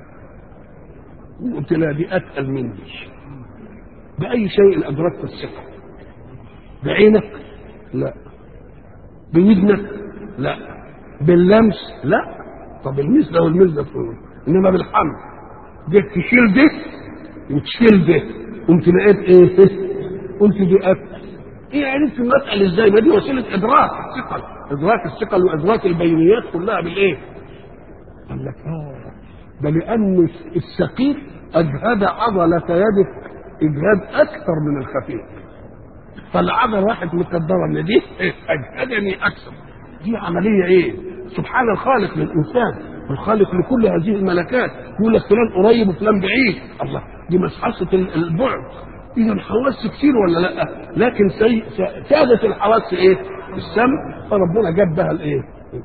قلت لا دي اتقل مني باي شيء ادركت الثقه بعينك لا بودنك لا باللمس لا طب المس ده والمس ده فوق انما بالحمل جيت تشيل ده وتشيل ده قمت لقيت ايه قلت دي اتقل ايه عرفت المسألة ازاي ما دي وسيلة ادراك الثقل ادراك الثقل وادراك البينيات كلها بالايه قال لك اه ده لان الثقيل اجهد عضلة يدك اجهاد اكثر من الخفيف فالعضلة راحت مقدرة ان دي اجهدني اكثر دي عملية ايه سبحان الخالق للانسان الخالق لكل هذه الملكات يقول لك فلان قريب وفلان بعيد الله دي مسحصة البعد اذا الحواس كتير ولا لا لكن سي... سادت الحواس ايه السمع فربنا جاب بها الايه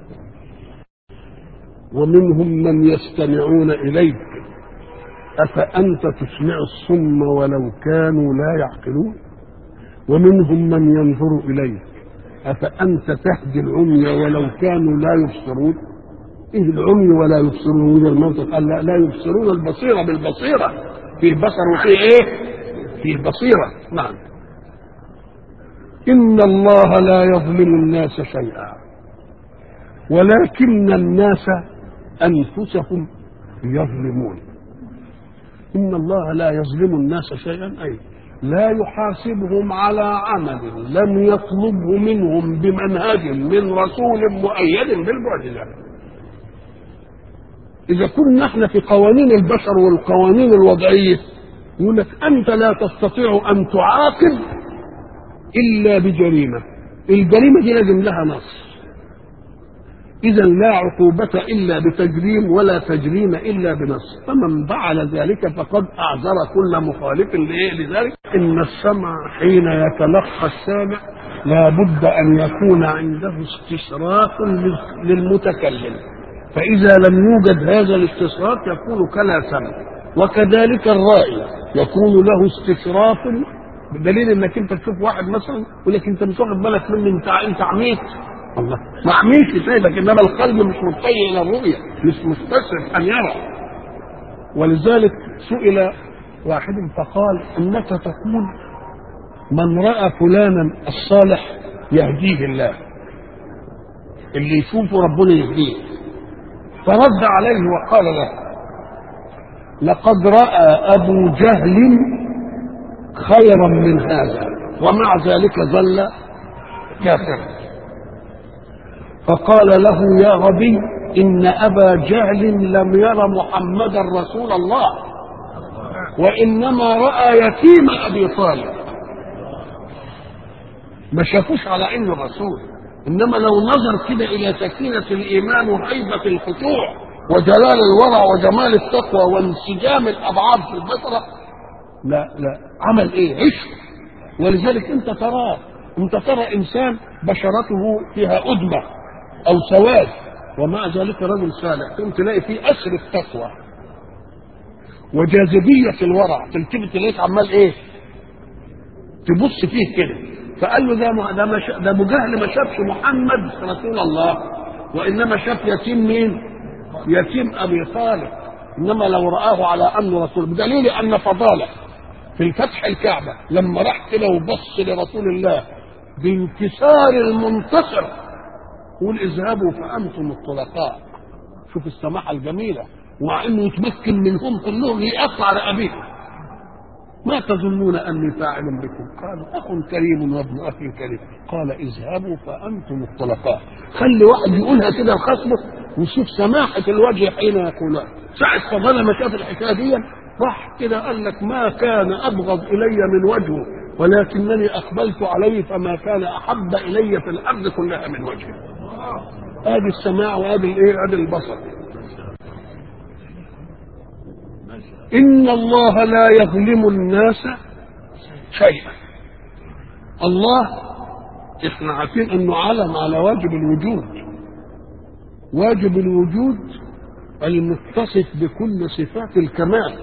ومنهم من يستمعون اليك افانت تسمع الصم ولو كانوا لا يعقلون ومنهم من ينظر اليك افانت تهدي العمي ولو كانوا لا يبصرون ايه العمي ولا يبصرون المنطق قال لا, لا يبصرون البصيره بالبصيره فيه بصر وفيه ايه فيه بصيرة نعم إن الله لا يظلم الناس شيئا ولكن الناس أنفسهم يظلمون إن الله لا يظلم الناس شيئا أي لا يحاسبهم على عمل لم يطلبه منهم بمنهج من رسول مؤيد بالمعجزة إذا كنا احنا في قوانين البشر والقوانين الوضعية يقول لك انت لا تستطيع ان تعاقب الا بجريمه الجريمه دي لازم لها نص اذا لا عقوبه الا بتجريم ولا تجريم الا بنص فمن فعل ذلك فقد اعذر كل مخالف لذلك ان السمع حين يتلقى السامع لا بد ان يكون عنده استشراف للمتكلم فاذا لم يوجد هذا الاستشراف يكون كلا سمع وكذلك الرائي يكون له استشراف بدليل انك انت تشوف واحد مثلا يقول لك انت مش واخد بالك مني انت انت عميت الله ما عميش سيدك انما القلب مش متجه الى الرؤيه مش مستشرف ان يرى ولذلك سئل واحد فقال انك تقول من راى فلانا الصالح يهديه الله اللي يشوفه ربنا يهديه فرد عليه وقال له لقد راى ابو جهل خيرا من هذا ومع ذلك ظل كافرا فقال له يا غبي ان ابا جهل لم ير محمدا رسول الله وانما راى يتيم ابي طالب ما شافوش على انه رسول انما لو نظر كده الى سكينه الايمان وهيبه الخشوع وجلال الورع وجمال التقوى وانسجام الابعاد في البصره لا لا عمل ايه عشق ولذلك انت تراه انت ترى انسان بشرته فيها ادمه او سواد ومع ذلك رجل صالح تقوم تلاقي فيه اثر التقوى وجاذبيه الورع تلتفت تلاقيك عمال ايه تبص فيه كده فقال له ده ده مش ده ابو جهل ما شافش محمد رسول الله وانما شاف يتيم مين؟ يتيم ابي طالب انما لو راه على انه رسول بدليل ان فضاله في فتح الكعبه لما راح كده وبص لرسول الله بانكسار المنتصر قول اذهبوا فانتم الطلقاء شوف السماحه الجميله ومع انه يتمكن منهم كلهم يقطع رقبيهم ما تظنون اني فاعل بكم قالوا اخ كريم وابن اخ كريم قال اذهبوا فانتم الطلقاء خلي واحد يقولها كده لخصمه وشوف سماحه الوجه حين يقولها ساعه فضل ما شاف الحكايه دي راح كده قال لك ما كان ابغض الي من وجهه ولكنني اقبلت عليه فما كان احب الي في الارض كلها من وجهه ادي السماع وادي الايه ادي البصر إن الله لا يظلم الناس شيئا الله احنا عارفين انه علم على واجب الوجود واجب الوجود المتصف بكل صفات الكمال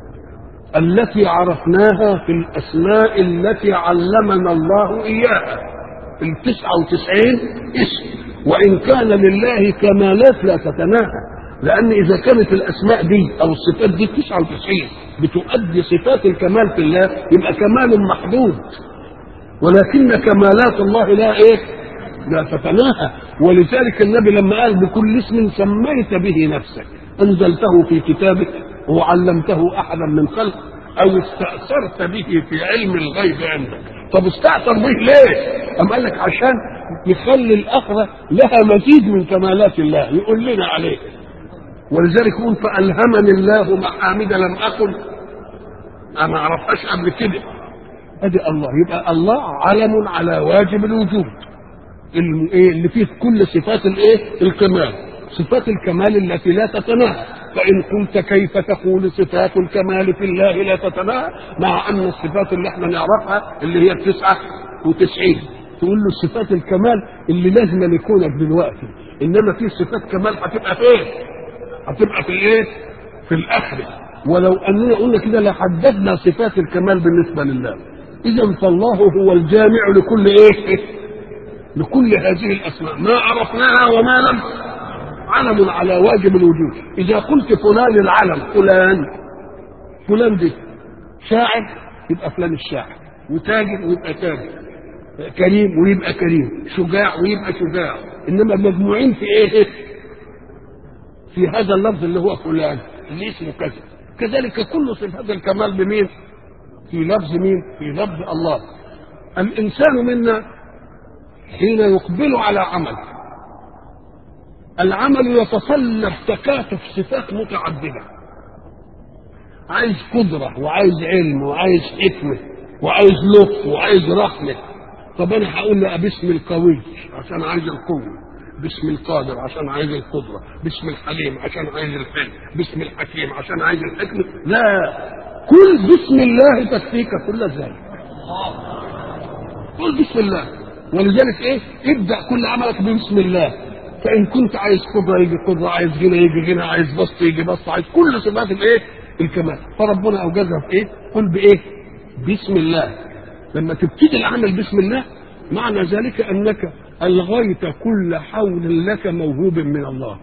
التي عرفناها في الاسماء التي علمنا الله اياها التسعة وتسعين اسم وان كان لله كمالات لا تتناهى لان اذا كانت الاسماء دي او الصفات دي 99 بتؤدي صفات الكمال في الله يبقى كمال محدود ولكن كمالات الله لا ايه لا تتناهى ولذلك النبي لما قال بكل اسم سميت به نفسك انزلته في كتابك وعلمته احدا من خلق او استاثرت به في علم الغيب عندك طب استاثر به ليه ام قال لك عشان يخلي الاخره لها مزيد من كمالات الله يقول لنا عليه ولذلك يقول فالهمني الله محامد لم اكن انا ما اعرفهاش قبل كده ادي الله يبقى الله علم على واجب الوجود اللي فيه كل صفات الايه الكمال صفات الكمال التي لا تتناهى فان قلت كيف تقول صفات الكمال في الله لا تتناهى مع ان الصفات اللي احنا نعرفها اللي هي التسعه وتسعين تقول له صفات الكمال اللي لازم يكونك دلوقتي انما في صفات كمال هتبقى فين؟ هتبقى في الايه؟ في الاخره ولو اننا قلنا كده لحددنا صفات الكمال بالنسبه لله اذا فالله هو الجامع لكل ايه؟ لكل هذه الاسماء ما عرفناها وما لم علم على واجب الوجود اذا قلت فلان العلم فلان فلان دي شاعر يبقى فلان الشاعر وتاجر ويبقى تاجر كريم ويبقى كريم شجاع ويبقى شجاع انما مجموعين في ايه في هذا اللفظ اللي هو فلان اللي اسمه كذا كذلك كل صفات الكمال بمين في لفظ مين في لفظ الله الانسان منا حين يقبل على عمل العمل يتطلب تكاتف صفات متعدده عايز قدره وعايز علم وعايز حكمه وعايز لطف وعايز رحمه طب انا هقول له باسم القوي عشان عايز القوه باسم القادر عشان عايز القدره باسم الحليم عشان عايز الحلم باسم الحكيم عشان عايز الحكمه لا كل بسم الله تكفيك كل ذلك قل بسم الله ولذلك ايه ابدا كل عملك بسم الله فان كنت عايز قدره يجي قدره عايز غنى يجي غنى عايز بسط يجي بسط عايز كل صفات الايه الكمال فربنا اوجزها في ايه قل بايه بسم الله لما تبتدي العمل بسم الله معنى ذلك انك الغيت كل حول لك موهوب من الله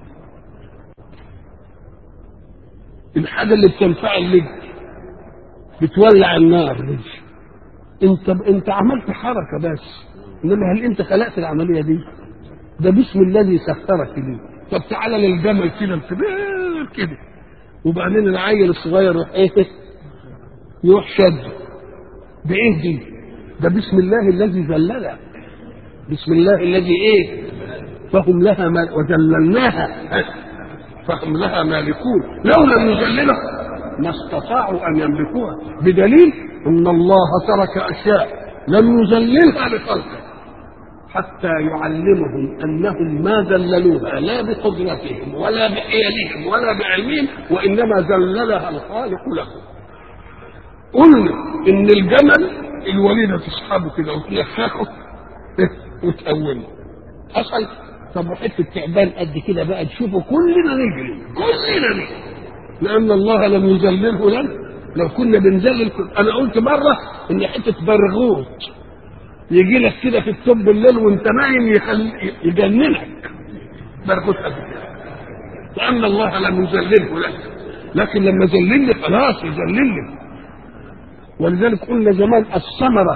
الحاجه اللي بتنفعل لك بتولع النار دي انت انت عملت حركه بس انما هل انت خلقت العمليه دي ده باسم الذي سخرك ليه طب تعالى للجمل كده الكبير كده وبعدين العيل الصغير يروح ايه يروح شد بايه دي ده بسم الله الذي ذللها بسم الله الذي ايه فهم لها مال وذللناها فهم لها مالكون لو لم يذللها ما استطاعوا ان يملكوها بدليل ان الله ترك اشياء لم يذللها لخلقه حتى يعلمهم انهم ما ذللوها لا بقدرتهم ولا بحيلهم ولا بعلمهم وانما ذللها الخالق لهم قلنا ان الجمل الوليده تسحبه كده وتنفخه وتقومه حصل طب وحته تعبان قد كده بقى تشوفه كلنا نجري كلنا نجري لان الله لم يذلله لنا لو كنا بنذلل انا قلت مره ان حته برغوث يجي لك كده في الطب بالليل وانت نايم يخل... يجننك برغوث قد كده لان الله لم يذلله لك لكن لما ذللني خلاص يذللني ولذلك قلنا زمان الثمره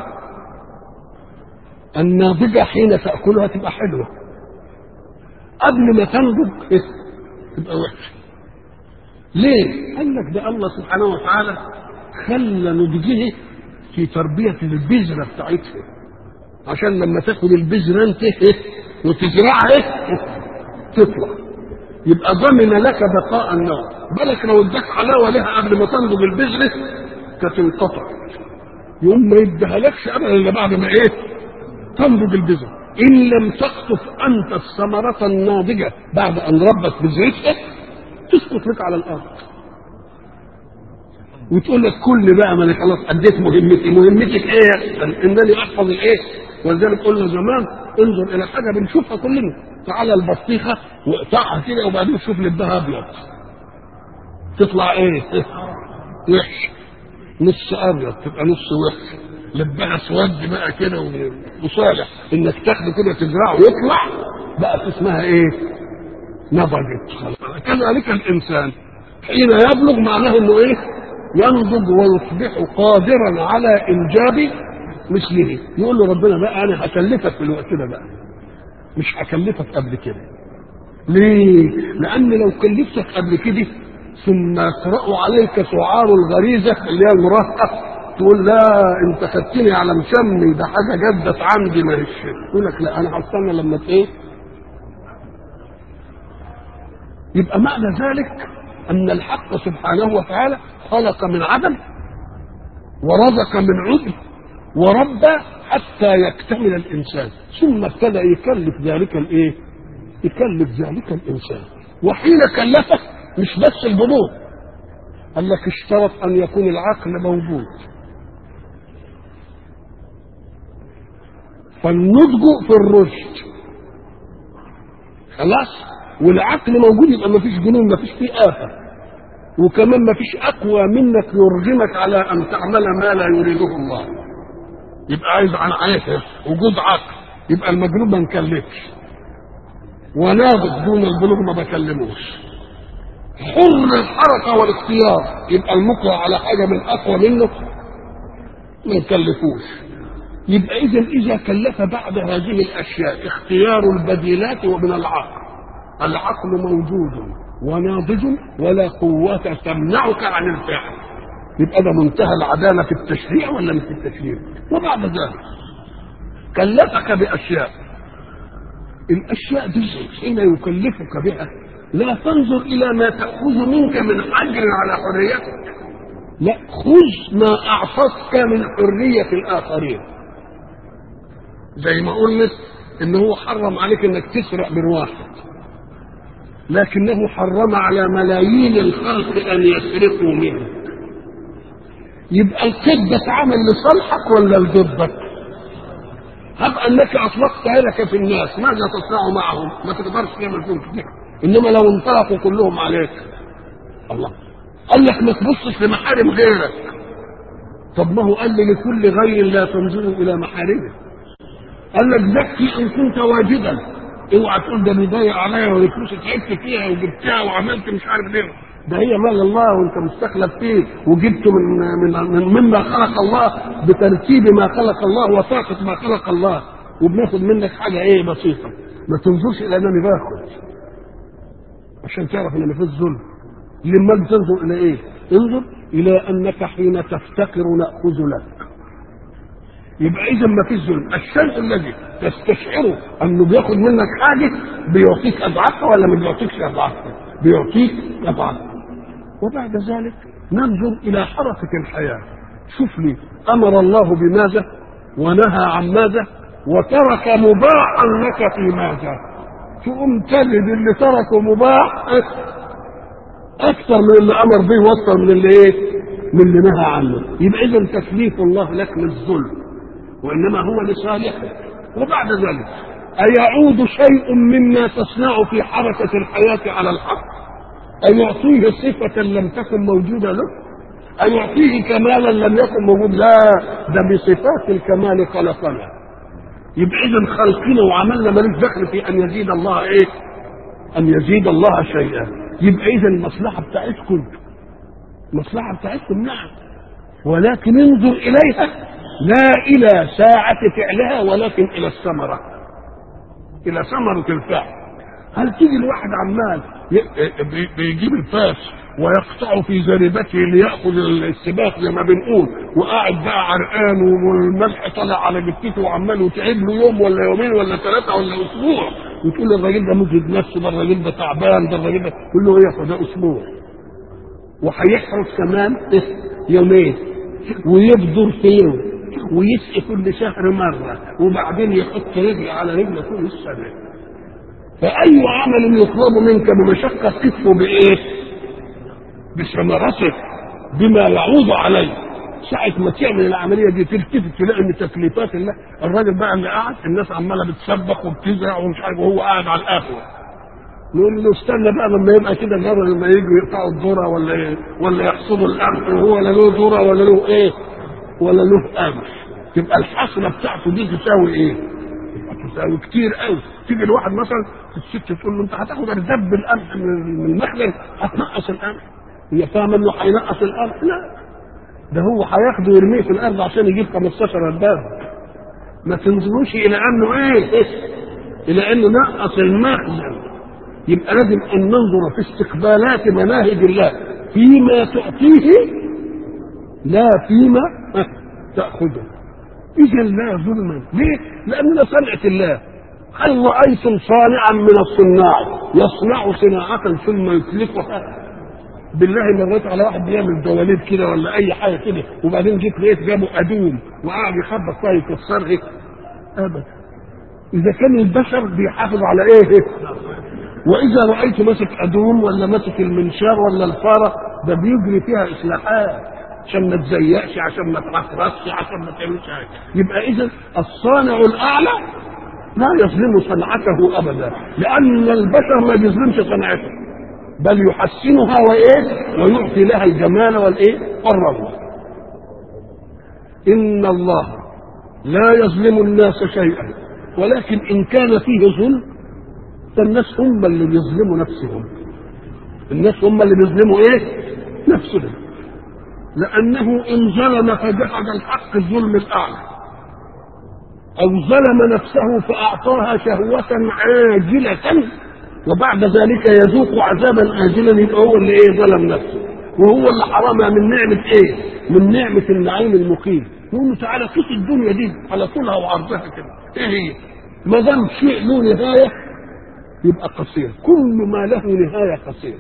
الناضجه حين تاكلها تبقى حلوه قبل ما تنضج تبقى وحشه ليه؟ قال لك ده الله سبحانه وتعالى خلى نضجه في تربية البذرة بتاعتها عشان لما تاخد البذرة انت وتزرعها تطلع يبقى ضمن لك بقاء النوع بالك لو اداك حلاوة لها قبل ما تنضج البذرة كانت انقطعت يوم ما يديها لكش ابدا الا بعد ما ايه تنضج البذرة ان لم تقطف انت الثمرة الناضجة بعد ان ربت بذرتها تسقط لك على الارض وتقول لك كل بقى ما انا خلاص اديت مهمتي مهمتك ايه انني احفظ الايه ولذلك قلنا زمان انظر الى حاجه بنشوفها كلنا تعالى البطيخه واقطعها كده وبعدين شوف لبها ابيض تطلع ايه؟ وحش نص ابيض تبقى نص وحش لبها اسود بقى كده وصالح انك تاخده كده تزرعه ويطلع بقى اسمها ايه؟ نضجت خلاص كذلك الانسان حين يبلغ معناه انه ايه؟ ينضج ويصبح قادرا على انجاب مثله يقول له ربنا بقى انا هكلفك في الوقت ده بقى مش هكلفك قبل كده ليه؟ لان لو كلفتك قبل كده ثم يقرأ عليك سعار الغريزه اللي هي المراهقه تقول لا انت خدتني على مشمي ده حاجه جدت عندي ما هيش يقول لك لا انا هستنى لما ايه يبقى معنى ذلك ان الحق سبحانه وتعالى خلق من عدم ورزق من عدم وربى حتى يكتمل الانسان ثم ابتدى يكلف ذلك الايه يكلف ذلك الانسان وحين كلفه مش بس البلوغ قال لك اشترط ان يكون العقل موجود فالنضج في الرشد خلاص والعقل موجود يبقى ما فيش جنون ما فيش فيه آفة وكمان ما فيش أقوى منك يرغمك على أن تعمل ما لا يريده الله يبقى عايز عن عايز وجود عقل يبقى المجنون ما نكلفش وناضج دون البلوغ ما بكلموش حر الحركة والاختيار يبقى المكره على حاجة من أقوى منه ما يكلفوش يبقى إذا إذا كلف بعد هذه الأشياء اختيار البديلات ومن العقل العقل موجود وناضج ولا قوة تمنعك عن الفعل يبقى ده منتهى العدالة في التشريع ولا مش في التشريع وبعد ذلك كلفك بأشياء الأشياء دي حين يكلفك بها لا تنظر إلى ما تأخذ منك من حجر على حريتك لا خذ ما أعطتك من حرية الآخرين زي ما قلنا إن هو حرم عليك إنك تسرق من واحد لكنه حرم على ملايين الخلق ان يسرقوا منه يبقى الكذب اتعمل لصالحك ولا لضدك هب انك اطلقت يدك في الناس ماذا تصنع معهم ما تقدرش تعمل فيهم كده انما لو انطلقوا كلهم عليك الله قال لك ما تبصش لمحارم غيرك طب ما هو قال لي لكل غير لا تنظروا الى محارمه قال لك زكي ان كنت واجدا اوعى تقول ده بيضيق عليا والفلوس تعبت فيها وجبتها وعملت مش عارف ليه ده هي مال الله وانت مستخلف فيه وجبته من من من مما خلق الله بترتيب ما خلق الله وطاقة ما خلق الله وبناخد منك حاجة ايه بسيطة ما تنظرش الى انني باخد عشان تعرف ان في الظلم لما تنظر الى ايه؟ انظر الى انك حين تفتقر ناخذ لك يبقى اذا ما فيش ظلم الشيء الذي تستشعره انه بياخد منك حاجه بيعطيك اضعافها ولا ما بيعطيكش اضعافها بيعطيك اضعافها وبعد ذلك ننظر الى حركه الحياه شوف لي امر الله بماذا ونهى عن ماذا وترك مباحا لك في ماذا تقوم تجد اللي تركه مباح اكثر من اللي امر به واكثر من اللي ايه من اللي نهى عنه يبقى اذا تكليف الله لك للظلم وانما هو لصالحك وبعد ذلك ايعود شيء مما تصنع في حركه الحياه على الحق ايعطيه صفه لم تكن موجوده له ايعطيه كمالا لم يكن موجود لا ده بصفات الكمال خلقنا يبقى اذا خلقنا وعملنا ملوش دخل في ان يزيد الله ايه ان يزيد الله شيئا يبقى اذا المصلحه بتاعتكم المصلحه بتاعتكم نعم ولكن انظر اليها لا الى ساعه فعلها ولكن الى الثمره الى ثمره الفعل هل تيجي الواحد عمال بيجيب الفاس ويقطع في زريبته ليأخذ السباق زي ما بنقول وقاعد بقى عرقان والملح طالع على جبتته وعمال وتعب له يوم ولا يومين ولا ثلاثة ولا أسبوع وتقول الراجل ده مجهد نفسه ده الراجل ده تعبان ده الراجل ده تقول له ايه ده أسبوع وهيحرس كمان يومين ويبذر في يوم ويسقي كل شهر مرة وبعدين يحط رجل على رجل طول السنة فأي عمل يطلب منك بمشقة تكفه بإيه؟ بثمرته بما يعود عليه ساعة ما تعمل العملية دي تلتفت تلاقي ان تكليفات الله الراجل بقى اللي قاعد الناس عمالة بتسبح وبتزرع ومش عارف وهو قاعد على القهوة نقول له استنى بقى لما يبقى كده مرة لما يجوا يقطعوا الذرة ولا إيه ولا يحصدوا القمح وهو لا له ذرة ولا له ايه ولا له قمح تبقى الحصلة بتاعته دي تساوي ايه؟ تساوي كتير قوي تيجي الواحد مثلا الست تقول له انت هتاخد ارزاب القمح من المخزن هتنقص القمح هي فاهمه انه هينقص القمح لا ده هو هياخده يرميه في الارض عشان يجيب 15 رداب ما تنظروش الى انه ايه الى انه نقص المخزن يبقى لازم ان ننظر في استقبالات مناهج الله فيما تعطيه لا فيما تاخذه اذا لا ظلما ليه؟ لاننا صنعه الله هل رايتم صانعا من الصناع يصنع صناعه ثم يتلفها بالله مريت على واحد بيعمل دواليب كده ولا اي حاجه كده وبعدين جيت لقيت جابوا ادوم وقعد يخبط فيها يكسرها ابدا اذا كان البشر بيحافظ على ايه واذا رايت ماسك ادوم ولا ماسك المنشار ولا الفاره ده بيجري فيها اصلاحات عشان ما تزيقش عشان ما ترفرفش عشان ما تعملش حاجه يبقى اذا الصانع الاعلى لا يظلم صنعته ابدا لان البشر ما بيظلمش صنعته بل يحسنها وايه ويعطي لها الجمال والايه والروعه ان الله لا يظلم الناس شيئا ولكن ان كان فيه ظلم فالناس هم اللي بيظلموا نفسهم الناس هم اللي بيظلموا ايه نفسهم لانه ان ظلم فجحد الحق الظلم الاعلى او ظلم نفسه فاعطاها شهوه عاجله وبعد ذلك يذوق عذابا اجلا يبقى هو اللي ايه ظلم نفسه وهو اللي حرمها من نعمه ايه؟ من نعمه النعيم المقيم يقول له تعالى قيس الدنيا دي على طولها وعرضها كده ايه هي؟ ما دام شيء له نهايه يبقى قصير كل ما له نهايه قصير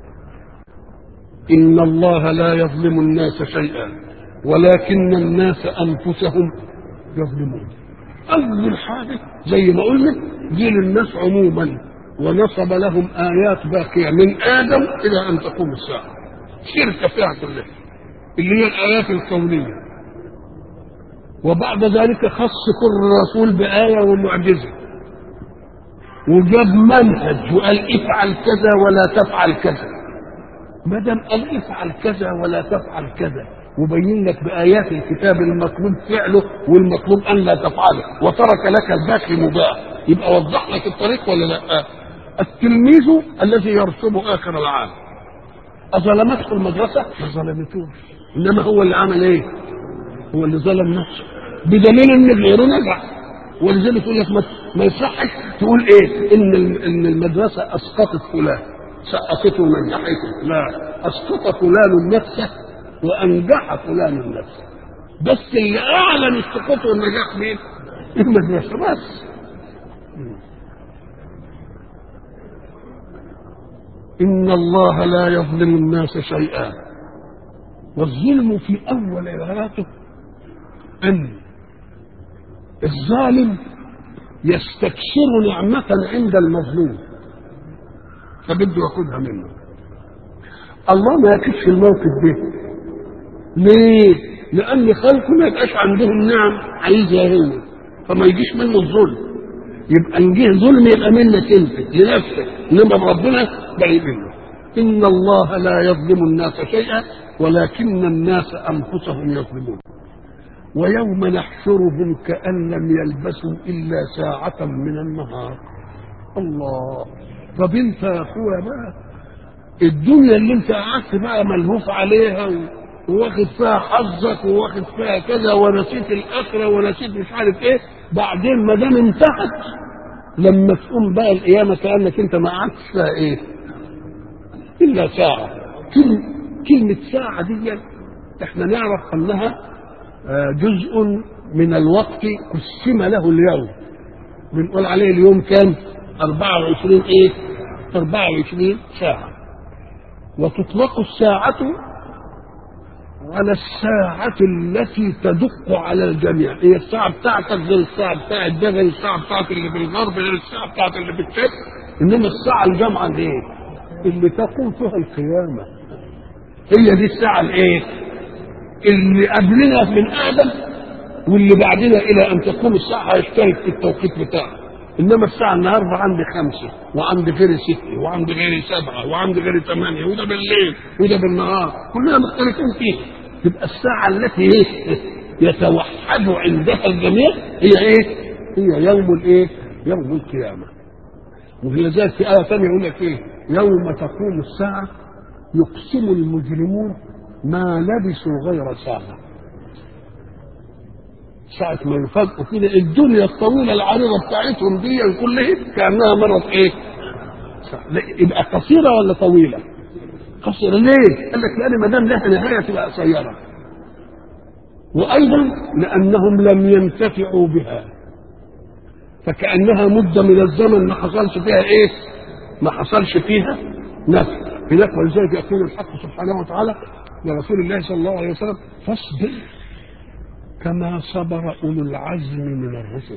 ان الله لا يظلم الناس شيئا ولكن الناس انفسهم يظلمون اول حاجه زي ما قلنا دي للناس عموما ونصب لهم آيات باقية من آدم إلى أن تقوم الساعة شركة فيها كلها اللي هي الآيات الكونية وبعد ذلك خص كل رسول بآية ومعجزة وجاب منهج وقال افعل كذا ولا تفعل كذا ما دام قال افعل كذا ولا تفعل كذا وبين لك بآيات الكتاب المطلوب فعله والمطلوب أن لا تفعله وترك لك الباقي مباح يبقى وضح لك الطريق ولا لا؟ التلميذ الذي يرسم اخر العام اظلمته المدرسه ما ظلمتوش انما هو اللي عمل ايه هو اللي ظلم نفسه بدليل ان غيره نجح ولذلك يقول لك ما يصحش تقول ايه ان ان المدرسه اسقطت فلان سقطته ونجحته لا اسقط فلان نفسه وانجح فلان نفسه بس اللي اعلن السقوط والنجاح مين؟ المدرسه بس إن الله لا يظلم الناس شيئا والظلم في أول عباراته أن الظالم يستكثر نعمة عند المظلوم فبده ياخدها منه الله ما يكفش الموقف ده ليه؟ لأن خلقه ما يبقاش عندهم نعم عايزها هو فما يجيش منه الظلم يبقى ان جه ظلم يبقى منك انت لنفسك انما ربنا بعيد منه ان الله لا يظلم الناس شيئا ولكن الناس انفسهم يظلمون ويوم نحشرهم كان لم يلبسوا الا ساعه من النهار الله طب انت يا اخويا بقى الدنيا اللي انت قعدت بقى ملهوف عليها وواخد فيها حظك وواخد فيها كذا ونسيت الاخره ونسيت مش عارف ايه بعدين ما دام انتهت لما تقوم بقى القيامه كانك انت ما قعدتش فيها ايه؟ الا ساعه كلمه كلمه ساعه دي احنا نعرف انها جزء من الوقت قسم له اليوم بنقول عليه اليوم كام 24 ايه 24 ساعة وتطلق الساعة على الساعة التي تدق على الجميع هي الساعة بتاعتك غير الساعة بتاعت ده غير الساعة بتاعت اللي بالغرب غير الساعة بتاعت اللي بالشرق إنما الساعة الجامعة دي اللي تقوم فيها القيامة هي دي الساعة الإيه؟ اللي قبلنا من ادم واللي بعدنا الى ان تقوم الساعه هيشترك في التوقيت بتاعه انما الساعه النهارده عندي خمسه وعندي غيري سته وعندي غيري سبعه وعندي غيري ثمانيه وده بالليل وده بالنهار كلنا مختلفين فيه تبقى الساعه التي ايه يتوحد عندها الجميع هي ايه؟ هي يوم الايه؟ يوم القيامه ولذلك في آية ثانية يقول لك إيه؟ يوم تقوم الساعة يقسم المجرمون ما لبثوا غير ساعة. ساعة ما يفاجئوا كده الدنيا الطويلة العريضة بتاعتهم دي كلها كأنها مرت إيه؟ ساعة. لا، يبقى قصيرة ولا طويلة؟ قصيرة ليه؟ قال لك لأن ما دام لها نهاية تبقى قصيرة. وأيضا لأنهم لم ينتفعوا بها. فكأنها مدة من الزمن ما حصلش فيها إيه؟ ما حصلش فيها نفع هناك ولذلك يقول الحق سبحانه وتعالى لرسول الله صلى الله عليه وسلم فاصبر كما صبر أولو العزم من الرسل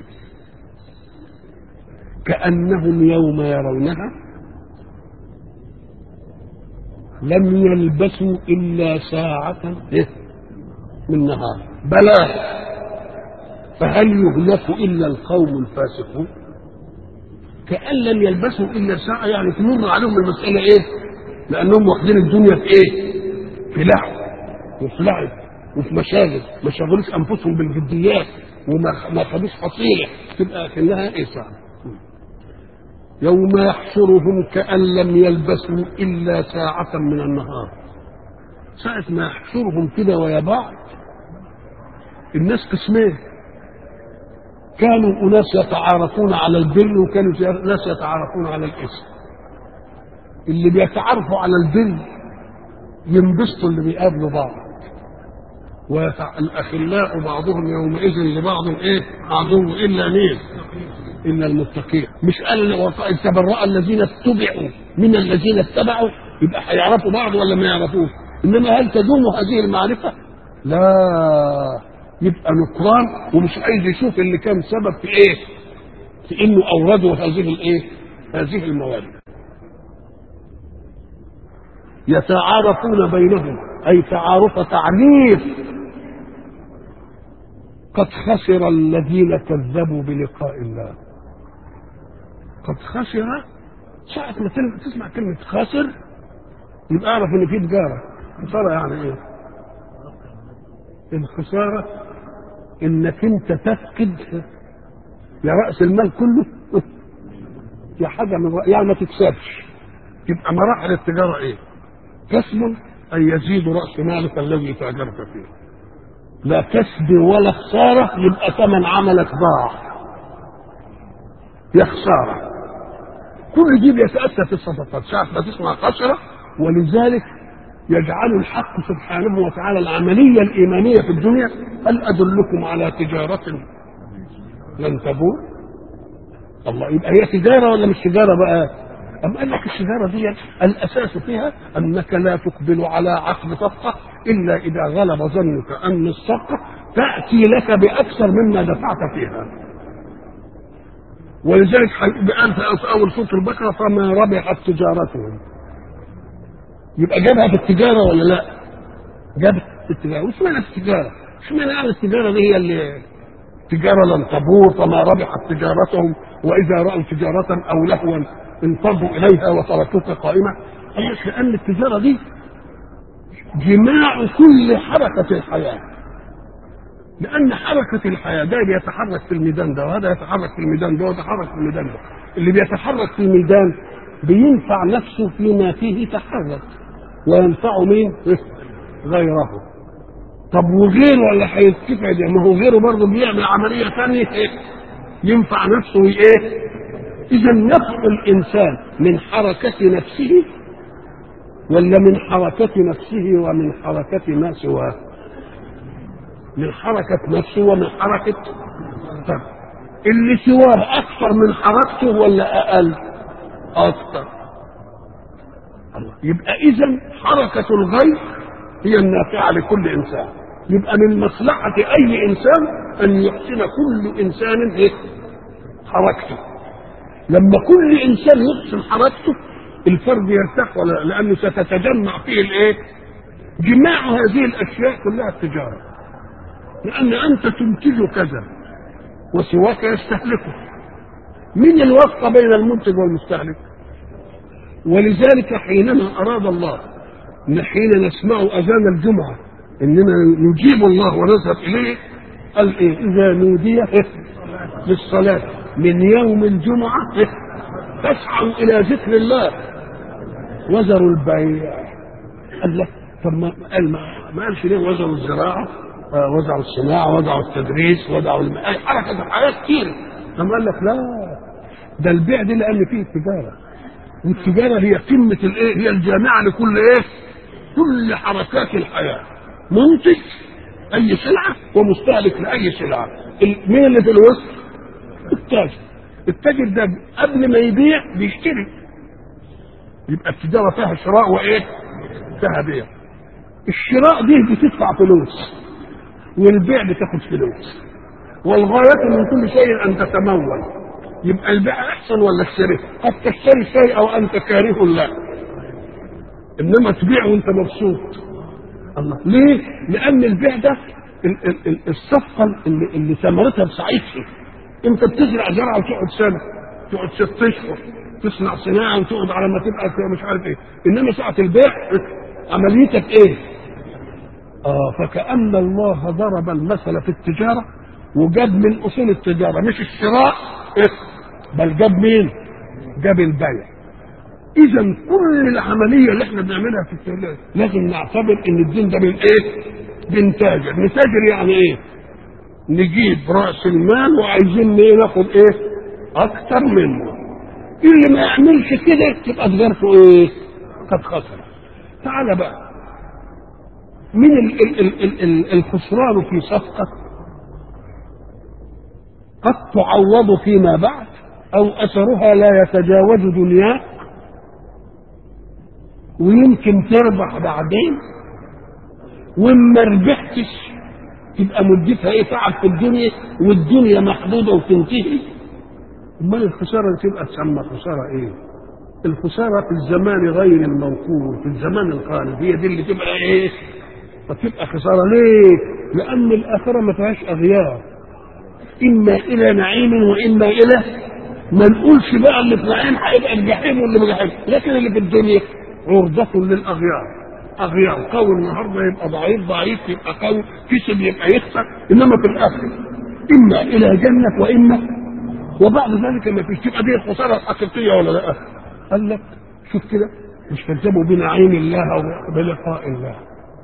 كأنهم يوم يرونها لم يلبثوا إلا ساعة إيه؟ من نهار بلاغ فهل يهلك الا القوم الفاسقون كأن لم يلبسوا الا ساعه يعني تمر عليهم المساله ايه؟ لانهم واخدين الدنيا في ايه؟ في لعب وفي لعب وفي مشاغل ما شغلوش انفسهم بالجديات وما ما خدوش فصيله تبقى كانها ايه ساعه يوم يحشرهم كأن لم يلبسوا إلا ساعة من النهار ساعة ما يحشرهم كده ويا بعض الناس قسمين كانوا أناس يتعارفون على البر وكانوا ناس يتعارفون على الإثم اللي بيتعارفوا على البر ينبسطوا اللي بيقابلوا بعض والأخلاء بعضهم يومئذ لبعض إيه عدو إلا مين إلا المتقين مش قال تبرأ الذين اتبعوا من الذين اتبعوا يبقى هيعرفوا بعض ولا ما يعرفوش إنما هل تدوم هذه المعرفة؟ لا يبقى نكران ومش عايز يشوف اللي كان سبب في ايه في انه اوردوا هذه الايه هذه المواد يتعارفون بينهم اي تعارف تعريف قد خسر الذين كذبوا بلقاء الله قد خسر ساعة ما تسمع كلمة خاسر يبقى اعرف ان في تجارة خسارة يعني ايه الخسارة انك انت تفقد يا رأس المال كله يا حاجة من رأ... يعني ما تكسبش يبقى مراحل التجارة ايه كسب أن يزيد رأس مالك الذي تاجرت فيه لا كسب ولا خسارة يبقى ثمن عملك ضاع يا خسارة كل دي بيتأتى في الصفقات ساعة ما تسمع خسرة ولذلك يجعل الحق سبحانه وتعالى العملية الإيمانية في الدنيا هل أدلكم على تجارة لن تبور الله يبقى هي تجارة ولا مش تجارة بقى أم قال لك التجارة دي الأساس فيها أنك لا تقبل على عقد صفقة إلا إذا غلب ظنك أن الصفقة تأتي لك بأكثر مما دفعت فيها ولذلك قال في أول سورة البقرة فما ربحت تجارتهم يبقى جابها في التجارة ولا لا؟ جابها في التجارة، وش معنى التجارة؟ مش معنى يعني التجارة دي هي اللي تجارة لن تبور فما ربحت تجارتهم وإذا رأوا تجارة أو لهوا انفضوا إليها وتركوك قائمة قال لك لأن التجارة دي جماع كل حركة الحياة لأن حركة الحياة ده بيتحرك في الميدان ده وهذا يتحرك في الميدان ده ويتحرك في الميدان ده اللي بيتحرك في الميدان بينفع نفسه فيما فيه تحرك وينفع مين؟ غيره طب وغيره ولا هيتفع ده ما هو غيره برضه بيعمل عمليه ثانيه إيه؟ ينفع نفسه ايه؟ اذا نفع الانسان من حركه نفسه ولا من حركه نفسه ومن حركه ما سواه؟ من حركه نفسه ومن حركه طب اللي سواه اكثر من حركته ولا اقل؟ اكثر الله يبقى اذا حركه الغير هي النافعه لكل انسان يبقى من مصلحه اي انسان ان يحسن كل انسان ايه حركته لما كل انسان يحسن حركته الفرد يرتاح ولا لانه ستتجمع فيه الايه جماع هذه الاشياء كلها التجاره لان انت تنتج كذا وسواك يستهلكه من الواسطه بين المنتج والمستهلك ولذلك حينما اراد الله ان حين نسمع اذان الجمعه اننا نجيب الله ونذهب اليه قال ايه اذا نودي للصلاه من يوم الجمعه فاسعوا الى ذكر الله وزروا البيع قال لك طب ما قال ما, ما قالش ليه وزروا الزراعه آه وزعوا الصناعه وزعوا التدريس وزعوا الم... حركه حاجات كتير قام قال لك لا ده البيع دي لان فيه تجاره والتجاره هي قمه الايه هي الجامعه لكل ايه كل حركات الحياه منتج اي سلعه ومستهلك لاي سلعه مين اللي في الوسط التاجر التاجر ده قبل ما يبيع بيشتري يبقى التجاره فيها شراء وايه فيها بيع الشراء دي بتدفع فلوس والبيع بتاخد فلوس والغاية من كل شيء أن تتمول يبقى البيع أحسن ولا الشراء قد تشتري الشيء أو أنت كاره له إنما تبيع وأنت مبسوط الله ليه؟ لأن البيع ده ال- ال- ال- الصفقة اللي, اللي ثمرتها بساعتها أنت بتزرع زرعة وتقعد سنة تقعد ست أشهر تصنع صناعة وتقعد على ما تبقى مش عارف إيه إنما ساعة البيع عمليتك إيه؟ آه فكأن الله ضرب المثل في التجارة وجاب من أصول التجارة مش الشراء إيه؟ بل جاب مين؟ جاب البيع إذا كل العملية اللي احنا بنعملها في التجارة لازم نعتبر إن الدين ده من إيه؟ بنتاجر، نتاجر يعني إيه؟ نجيب رأس المال وعايزين إيه ناخد إيه؟ أكتر منه. اللي ما يعملش كده تبقى تجارته إيه؟ قد خسر. تعالى بقى من ال- ال- ال- ال- ال- الخسران في صفقة قد تعوض فيما بعد أو أثرها لا يتجاوز دنياك ويمكن تربح بعدين وما ربحتش تبقى مدتها ايه تعب في الدنيا والدنيا محدودة وتنتهي امال الخسارة اللي تبقى تسمى خسارة ايه الخسارة في الزمان غير الموقوت في الزمان الخالد هي دي اللي تبقى ايه فتبقى خسارة ليه لأن الآخرة ما فيهاش أغيار إما إلى نعيم وإما إلى ما نقولش بقى اللي في نعيم هيبقى الجحيم واللي في الجحيم لكن اللي في الدنيا عرضة للأغيار أغيار قوي النهارده يبقى ضعيف ضعيف يبقى قوي كسب يبقى يخسر إنما في الآخرة إما إلى جنة وإما وبعد ذلك ما فيش تبقى دي الخسارة الحقيقية ولا لا؟ قال لك شوف كده مش كذبوا بنعيم الله وبلقاء الله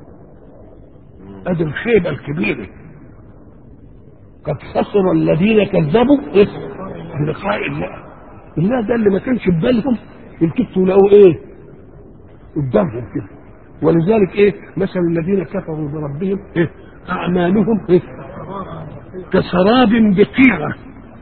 ادي الخيبة الكبيرة قد خسر الذين كذبوا إيه؟ بلقاء الله الله ده اللي ما كانش في بالهم التفتوا لقوا ايه قدامهم كده ولذلك ايه مثل الذين كفروا بربهم إيه؟ اعمالهم إيه؟ كسراب بقيعة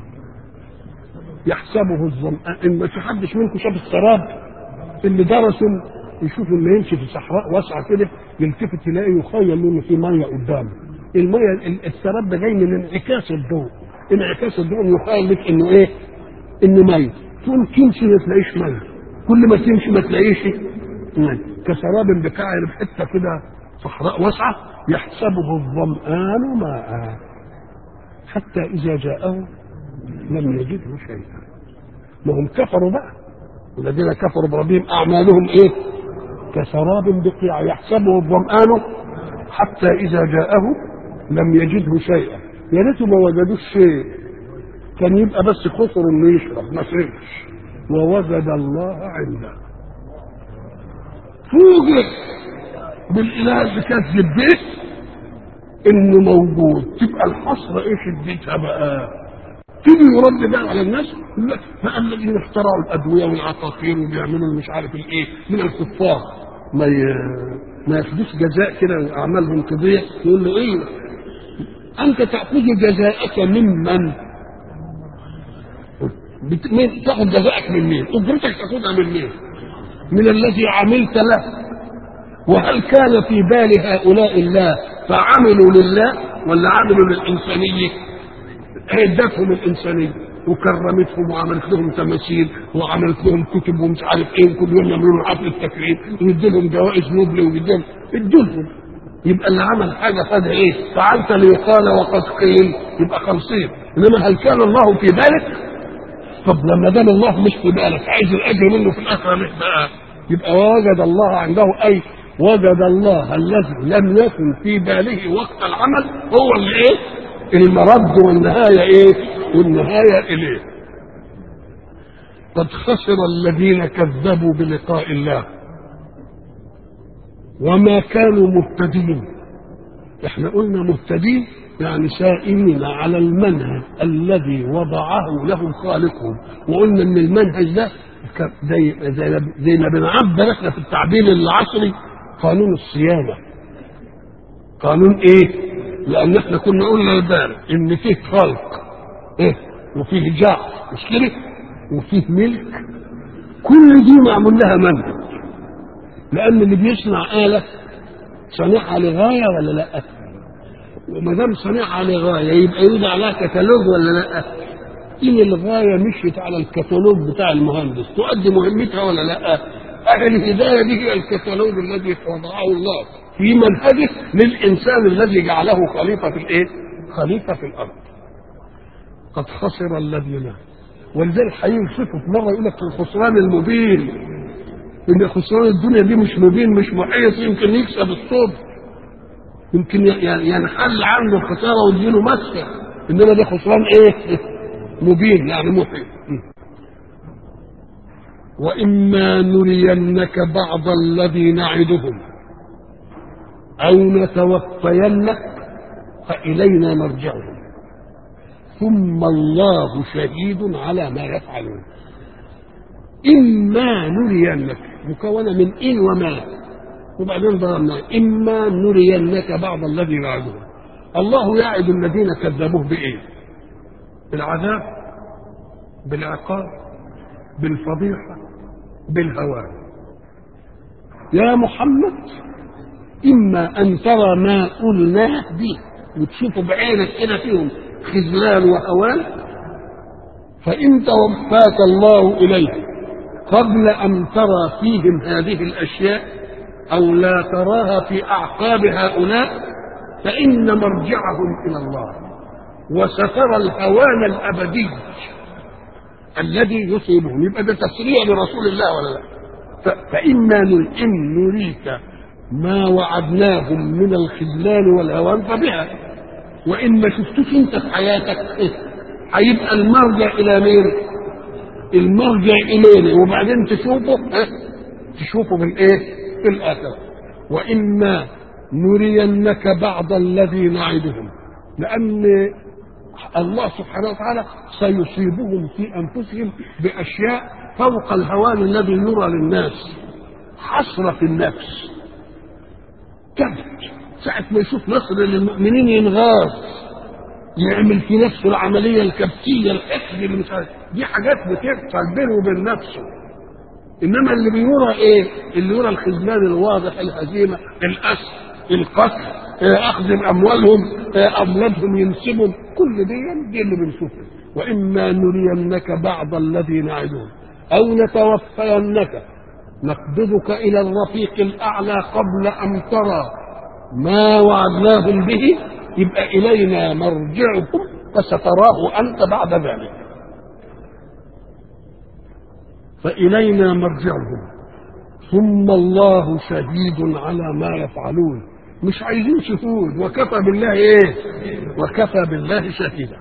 يحسبه الظمآن ان ما في حدش منكم شاف السراب اللي درسوا يشوف اللي يمشي في صحراء واسعه كده يلتفت يلاقي يخيل منه في ميه قدامه الميه السراب ده جاي من انعكاس الضوء انعكاس الضوء يخيل لك انه ايه انه ميه تقوم تمشي ما تلاقيش ميه كل ما تمشي ما تلاقيش ميه كسراب بقاع في حته كده صحراء واسعه يحسبه الظمآن ماء حتى اذا جاءه لم يجده شيئا ما هم كفروا بقى والذين كفروا بربهم اعمالهم ايه كسراب بقيع يحسبه الظمآن حتى اذا جاءه لم يجده شيئا يا ريته ما وجدوش شيء كان يبقى بس خسر انه يشرب ما شربش ووجد الله عنده فوجئ بالاله اللي كذب به انه موجود تبقى الحسره ايه شدتها بقى تيجي يرد بقى على الناس يقول لك فالذين اخترعوا الادويه والعقاقير وبيعملوا مش عارف الايه من الكفار ما ي... ما ياخدوش جزاء كده اعمالهم تضيع يقول له ايه انت تاخذ جزاءك ممن بت... مين تاخذ جزاءك من مين؟ اجرتك تاخذها من مين؟ من الذي عملت له وهل كان في بال هؤلاء الله فعملوا لله ولا عملوا للإنسانية ادتهم الإنسانية وكرمتهم وعملت لهم تماثيل وعملت لهم كتب ومش عارف ايه وكل يوم يعملوا لهم حفل التكريم ويدي لهم جوائز نوبل ويدي لهم اديلهم يبقى اللي عمل حاجه خد ايه؟ فعلت ليقال وقد قيل يبقى خمسين انما هل كان الله في بالك؟ طب لما دام الله مش في بالك عايز الاجر منه في الاخره مش بقى يبقى وجد الله عنده اي وجد الله الذي لم يكن في باله وقت العمل هو اللي ايه؟ المرد والنهايه ايه؟ والنهايه اليه. قد خسر الذين كذبوا بلقاء الله وما كانوا مهتدين احنا قلنا مهتدين يعني سائمين على المنهج الذي وضعه لهم خالقهم وقلنا ان المنهج ده زي زي, زي ما بنعبر احنا في التعبير العصري قانون الصيانه قانون ايه؟ لان احنا كنا قلنا امبارح ان فيه خلق ايه؟ وفيه جعل مش كده؟ وفيه ملك كل دي معمول لها منهج لان اللي بيصنع اله صانعها لغايه ولا لا؟ وما دام صانعها لغايه يبقى يوضع لها كتالوج ولا لا؟ إن الغايه مشيت على الكتالوج بتاع المهندس تؤدي مهمتها ولا لا؟ أهل الهدايه دي هي الكتالوج الذي وضعه الله في منهجه للانسان الذي جعله خليفه في الايه؟ خليفه في الارض. قد خسر الذين ولذلك هيوصفه في مره يقول لك الخسران المبين ان خسران الدنيا دي مش مبين مش محيط يمكن يكسب الصبح يمكن ينحل عنه الخساره ويديله مسكه انما ده خسران ايه؟ مبين يعني محيط واما نرينك بعض الذي نعدهم او نتوفينك فالينا مرجعهم ثم الله شهيد على ما يفعلون إما نرينك مكونة من إن وما وبعدين ضربنا إما نرينك بعض الذي وعدهم الله يعد الذين كذبوه بإيه؟ بالعذاب بالعقاب بالفضيحة بالهوان يا محمد إما أن ترى ما قلناه به وتشوفه بعينك كده فيهم خذلان وهوان فإن توفاك الله إليه قبل أن ترى فيهم هذه الأشياء أو لا تراها في أعقاب هؤلاء فإن مرجعهم إلى الله وسترى الهوان الأبدي الذي يصيبهم يبقى ده تسريع لرسول الله ولا لا فإما إن نريك ما وعدناهم من الخذلان والهوان فبها وإن ما شفتوش أنت في حياتك هيبقى المرجع إلى مين؟ المرجع إلينا وبعدين تشوفه اه تشوفه بالإيه؟ في الآخرة وإما نرينك بعض الذي نعدهم لأن الله سبحانه وتعالى سيصيبهم في أنفسهم بأشياء فوق الهوان الذي يرى للناس حسرة النفس كبت ساعة ما يشوف نصر للمؤمنين ينغاص يعمل في نفسه العملية الكبتية الحقد اللي مش عارف دي حاجات بتحصل بينه وبين نفسه انما اللي بيرى ايه؟ اللي يرى الخذلان الواضح الهزيمه الاسر القتل اخذ اموالهم اولادهم ينسبهم كل دي دي اللي بنشوفها واما نرينك بعض الذي نعدهم او نتوفينك نقبضك الى الرفيق الاعلى قبل ان ترى ما وعدناهم به يبقى الينا مرجعكم فستراه انت بعد ذلك فإلينا مرجعهم ثم الله شهيد على ما يفعلون مش عايزين شهود وكفى بالله ايه وكفى بالله شهيدا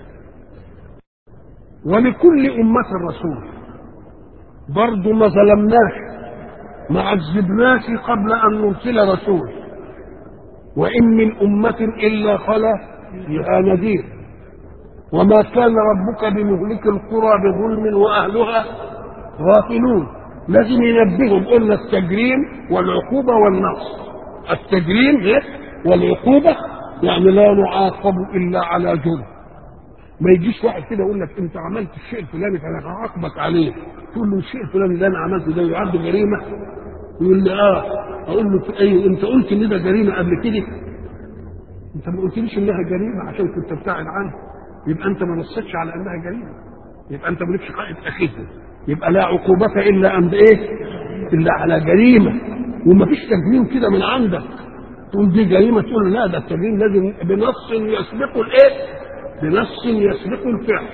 ولكل أمة رسول برضه ما ظلمناش ما عذبناش قبل أن نرسل رسول وإن من أمة إلا خلا فيها نذير وما كان ربك بمهلك القرى بظلم وأهلها غافلون لازم ينبههم قلنا التجريم والعقوبة والنقص التجريم إيه؟ والعقوبة يعني لا نعاقب إلا على جرم ما يجيش واحد كده يقول لك انت عملت الشيء الفلاني فانا هعاقبك عليه تقول له الشيء الفلاني اللي انا عملته ده يعد جريمه يقول لي اه اقول له ايوه انت قلت ان ده جريمه قبل كده انت ما قلتليش انها جريمه عشان كنت ابتعد عنها يبقى انت ما نصتش على انها جريمه يبقى انت مالكش قائد اخيها يبقى لا عقوبة إلا عند إيه؟ إلا على جريمة وما فيش تجريم كده من عندك تقول دي جريمه تقول لا ده التجريم لازم بنص يسبقه الايه؟ بنص يسبقه الفعل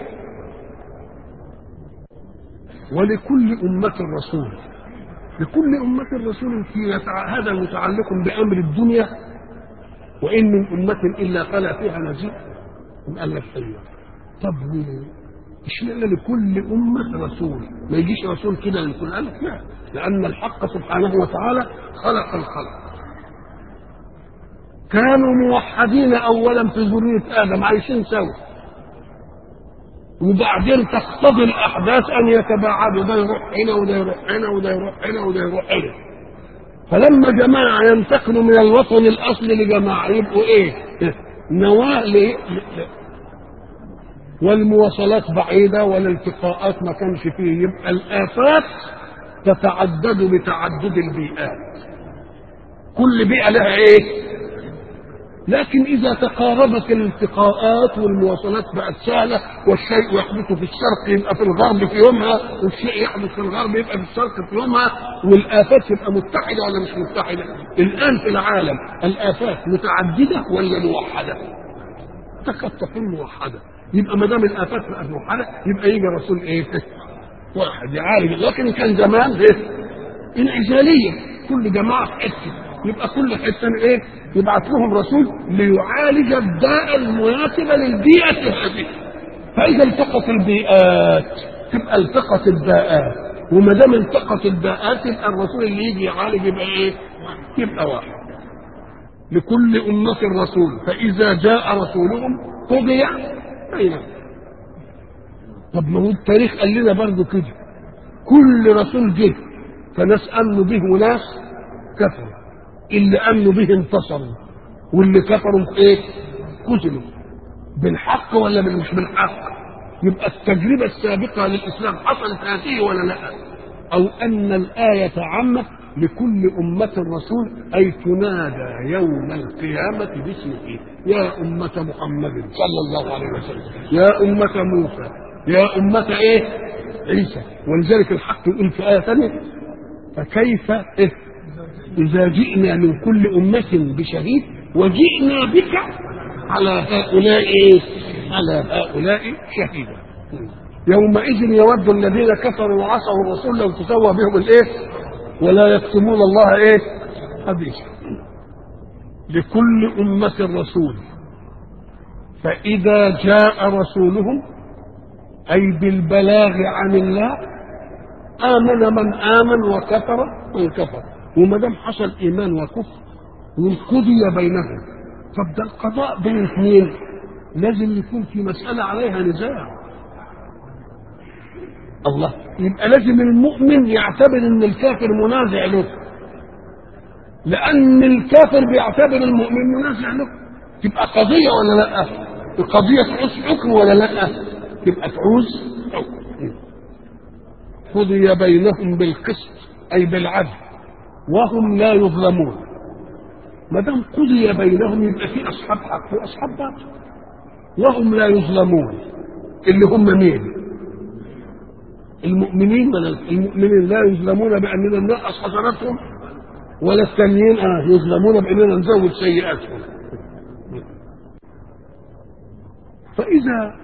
ولكل أمة رسول لكل أمة رسول في يتع... هذا متعلق بأمر الدنيا وإن من أمة إلا خلا فيها نذير قال لك أيوه طب اشمعنى لكل أمة رسول ما يجيش رسول كده لكل قال لك لا لأن الحق سبحانه وتعالى خلق الخلق كانوا موحدين أولا في ذرية آدم عايشين سوا وبعدين تقتضي الاحداث ان يتباعدوا ده يروح هنا وده يروح هنا وده يروح هنا وده يروح هنا فلما جماعه ينتقلوا من الوطن الاصلي لجماعه يبقوا ايه؟ نواه ل... والمواصلات بعيده والالتقاءات ما كانش فيه يبقى الافات تتعدد بتعدد البيئات كل بيئه لها ايه؟ لكن إذا تقاربت الالتقاءات والمواصلات بقت سهلة والشيء يحدث في الشرق يبقى في الغرب في يومها والشيء يحدث في الغرب يبقى في الشرق في يومها والآفات تبقى متحدة ولا مش متحدة؟ الآن في العالم الآفات متعددة ولا موحدة؟ تكاد تكون موحدة يبقى ما دام الآفات بقت موحدة يبقى يجي رسول إيه؟ واحد يعالج لكن كان زمان إيه؟ انعزالية كل جماعة في حتة يبقى كل حته ايه يبعث لهم رسول ليعالج الداء المناسبه للبيئه هذه فاذا التقت البيئات تبقى التقت الداءات وما دام التقت الداءات يبقى الرسول اللي يجي يعالج يبقى ايه؟ يبقى واحد لكل أمة رسول فإذا جاء رسولهم قضي بينهم طب ما هو التاريخ قال لنا برضه كده كل رسول جه فناس آمنوا به وناس كفروا اللي امنوا به انتصروا واللي كفروا ايه قتلوا بالحق ولا مش بالحق يبقى التجربة السابقة للإسلام حصلت هذه ولا لا أو أن الآية عامة لكل أمة رسول أي تنادى يوم القيامة باسمه يا أمة محمد صلى الله عليه وسلم يا أمة موسى يا أمة إيه عيسى ولذلك الحق يقول في آية ثانية فكيف إيه إذا جئنا من كل أمة بشهيد وجئنا بك على هؤلاء إيه؟ على هؤلاء شهيدا يومئذ يود الذين كفروا وعصوا الرسول لو تسوى بهم الإيه ولا يكتمون الله إيه حديثا لكل أمة رسول فإذا جاء رسولهم أي بالبلاغ عن الله آمن من آمن وكفر من كفر وما دام حصل ايمان وكفر والقضي بينهم طب ده القضاء بين اثنين لازم يكون في مسألة عليها نزاع الله يبقى لازم المؤمن يعتبر ان الكافر منازع له لأن الكافر بيعتبر المؤمن منازع له تبقى قضية ولا لا؟ القضية تعوز حكم ولا لا؟ تبقى تعوز حكم قضي بينهم بالقسط أي بالعدل وهم لا يظلمون ما دام قضي بينهم يبقى في اصحاب حق واصحاب باطل وهم لا يظلمون اللي هم مين؟ المؤمنين ولا المؤمنين لا يظلمون باننا ننقص حسناتهم ولا الثانيين اه يظلمون باننا نزود سيئاتهم فاذا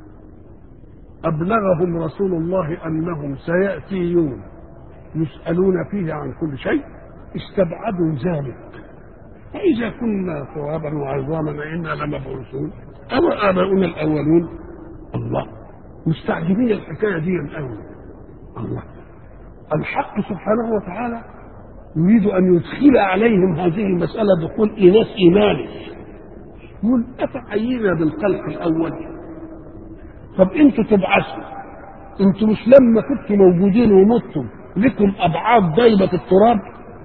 ابلغهم رسول الله انهم سياتي يوم يسألون فيه عن كل شيء استبعدوا ذلك فإذا كنا ترابا وعظاما إنا لمبعوثون أو آباؤنا الأولون الله مستعجبين الحكاية دي الأول الله الحق سبحانه وتعالى يريد أن يدخل عليهم هذه المسألة دخول إيناس إيماني يقول أفعينا بالخلق الأول طب أنتوا تبعثوا أنتوا مش لما كنتوا موجودين ومتم لكم ابعاد دايبه في التراب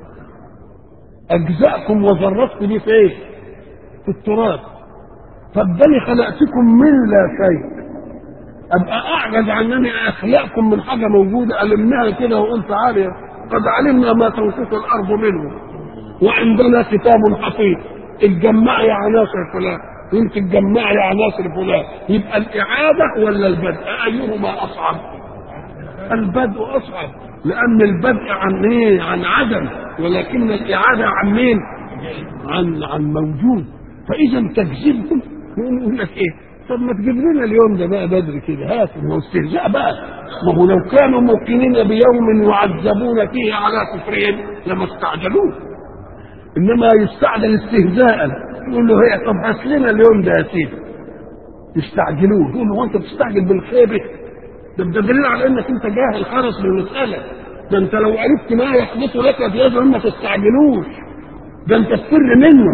اجزاءكم وذرتكم دي في ايه؟ في التراب فاداني خلقتكم من لا شيء ابقى اعجز عن انني اخلقكم من حاجه موجوده المناها كده واقول تعالى قد علمنا ما تنقص الارض منه وعندنا كتاب حفيظ اتجمعي عناصر فلان انت تجمعي عناصر فلان يبقى الاعاده ولا البدء ايهما اصعب؟ البدء اصعب لان البدء عن ايه عن عدم ولكن الاعاده عن مين عن عن موجود فاذا تكذبهم يقول لك ايه طب ما تجيب لنا اليوم ده بقى بدري كده هات ما هو استهزاء بقى ما هو لو كانوا موقنين بيوم يعذبون فيه على كفرهم لما استعجلوه انما يستعجل استهزاء يقول له هي طب هات لنا اليوم ده يا سيدي يستعجلوه يقول له هو انت بتستعجل بالخيبه ده ده دليل على انك انت جاهل خالص بالمساله ده انت لو عرفت ما يحدث لك في هذا ما تستعجلوش ده انت تفر منه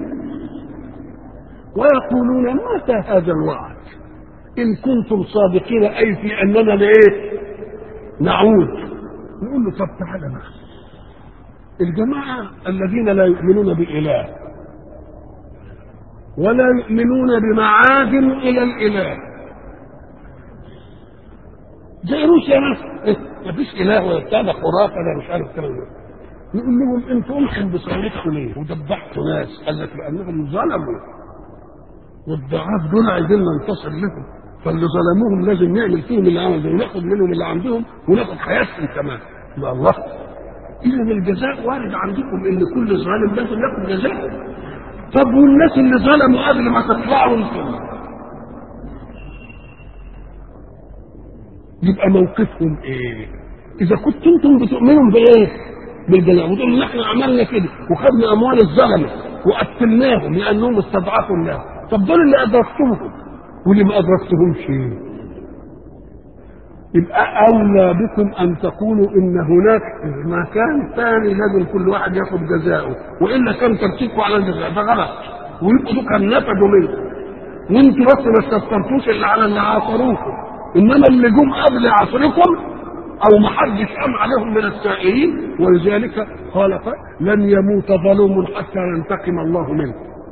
ويقولون متى هذا الوعد ان كنتم صادقين اي في اننا لايه نعود نقول له طب تعالى بقى الجماعه الذين لا يؤمنون باله ولا يؤمنون بمعاد الى الاله زي روسيا مثلا ما فيش اله ولا بتاع ده خرافه ده مش عارف الكلام ده نقول لهم انتوا امكم بصورتكم ليه ودبحتوا ناس قال لك لانهم ظلموا والضعاف دول عايزين ننتصر لهم فاللي ظلموهم لازم نعمل فيهم اللي عمل ده وناخد منهم اللي عندهم وناخد حياتهم كمان يا الله اذا الجزاء وارد عندكم ان كل ظالم لازم ياخد جزاء طب والناس اللي ظلموا قبل ما تطلعوا انتم يبقى موقفهم ايه؟ اذا كنتم انتم بتؤمنوا بايه؟ بالجزاء وتقولوا احنا عملنا كده وخدنا اموال الظلمه وقتلناهم لانهم استضعفوا الناس طب دول اللي ادركتهم واللي ما ادركتهمش يبقى اولى بكم ان تقولوا ان هناك مكان ثاني لازم كل واحد ياخد جزاؤه والا كان ترتيبكم على الجزاء ده غلط ويبقوا دول كان نفدوا منكم وانتوا بس ما استفترتوش الا على اللي عاصروكم انما اللي جم قبل عصركم او ما حدش قام عليهم من السائلين ولذلك قال لن يموت ظلوم حتى ينتقم الله منه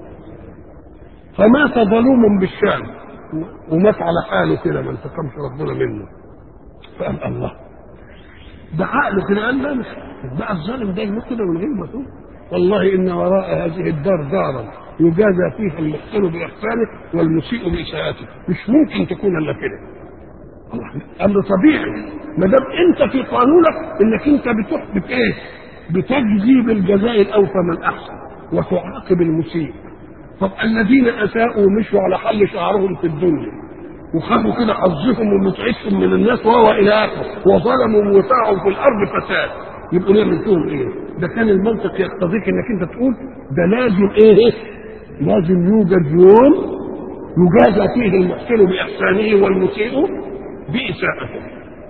فمات ظلوم بالشام ومات على حاله كده ما انتقمش ربنا منه فقال الله ده عقله كده قال لا مش بقى الظالم ده يموت كده من غير ما تقول والله ان وراء هذه الدار دارا يجازى فيها المحسن باحسانه والمسيء باساءته مش ممكن تكون الا كده قال له طبيعي ما دام انت في قانونك انك انت بتحبط ايه؟ بتجزي بالجزاء الاوفى من احسن وتعاقب المسيء طب الذين اساءوا مشوا على حل شعرهم في الدنيا وخدوا كده حظهم ومتعتهم من الناس وهو الى اخره وظلموا وسعوا في الارض فساد يبقوا نعمل فيهم ايه؟ ده كان المنطق يقتضيك انك انت تقول ده لازم ايه؟ لازم يوجد يوم يجازى فيه المحسن باحسانه والمسيء بإساءته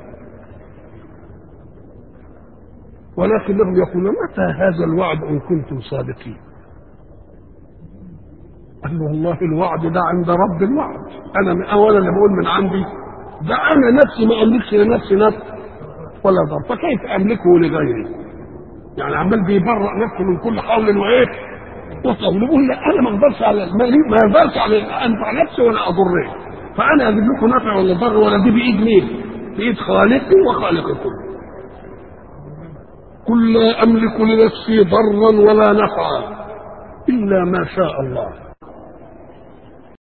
ولكنهم يقولون متى هذا الوعد إن كنتم صادقين قال له والله الوعد ده عند رب الوعد أنا من أولا اللي بقول من عندي ده أنا نفسي ما أملكش لنفسي نفس ولا ضر فكيف أملكه لغيري يعني عمال بيبرأ نفسه من كل حول وإيه وقول يقول لا أنا ما أقدرش على ما أقدرش على أنفع نفسي ولا أضره فانا اجيب لكم نفع ولا ضر ولا دي بايد مين؟ بايد خالقي وخالقكم. قل لا املك لنفسي ضرا ولا نفعا الا ما شاء الله.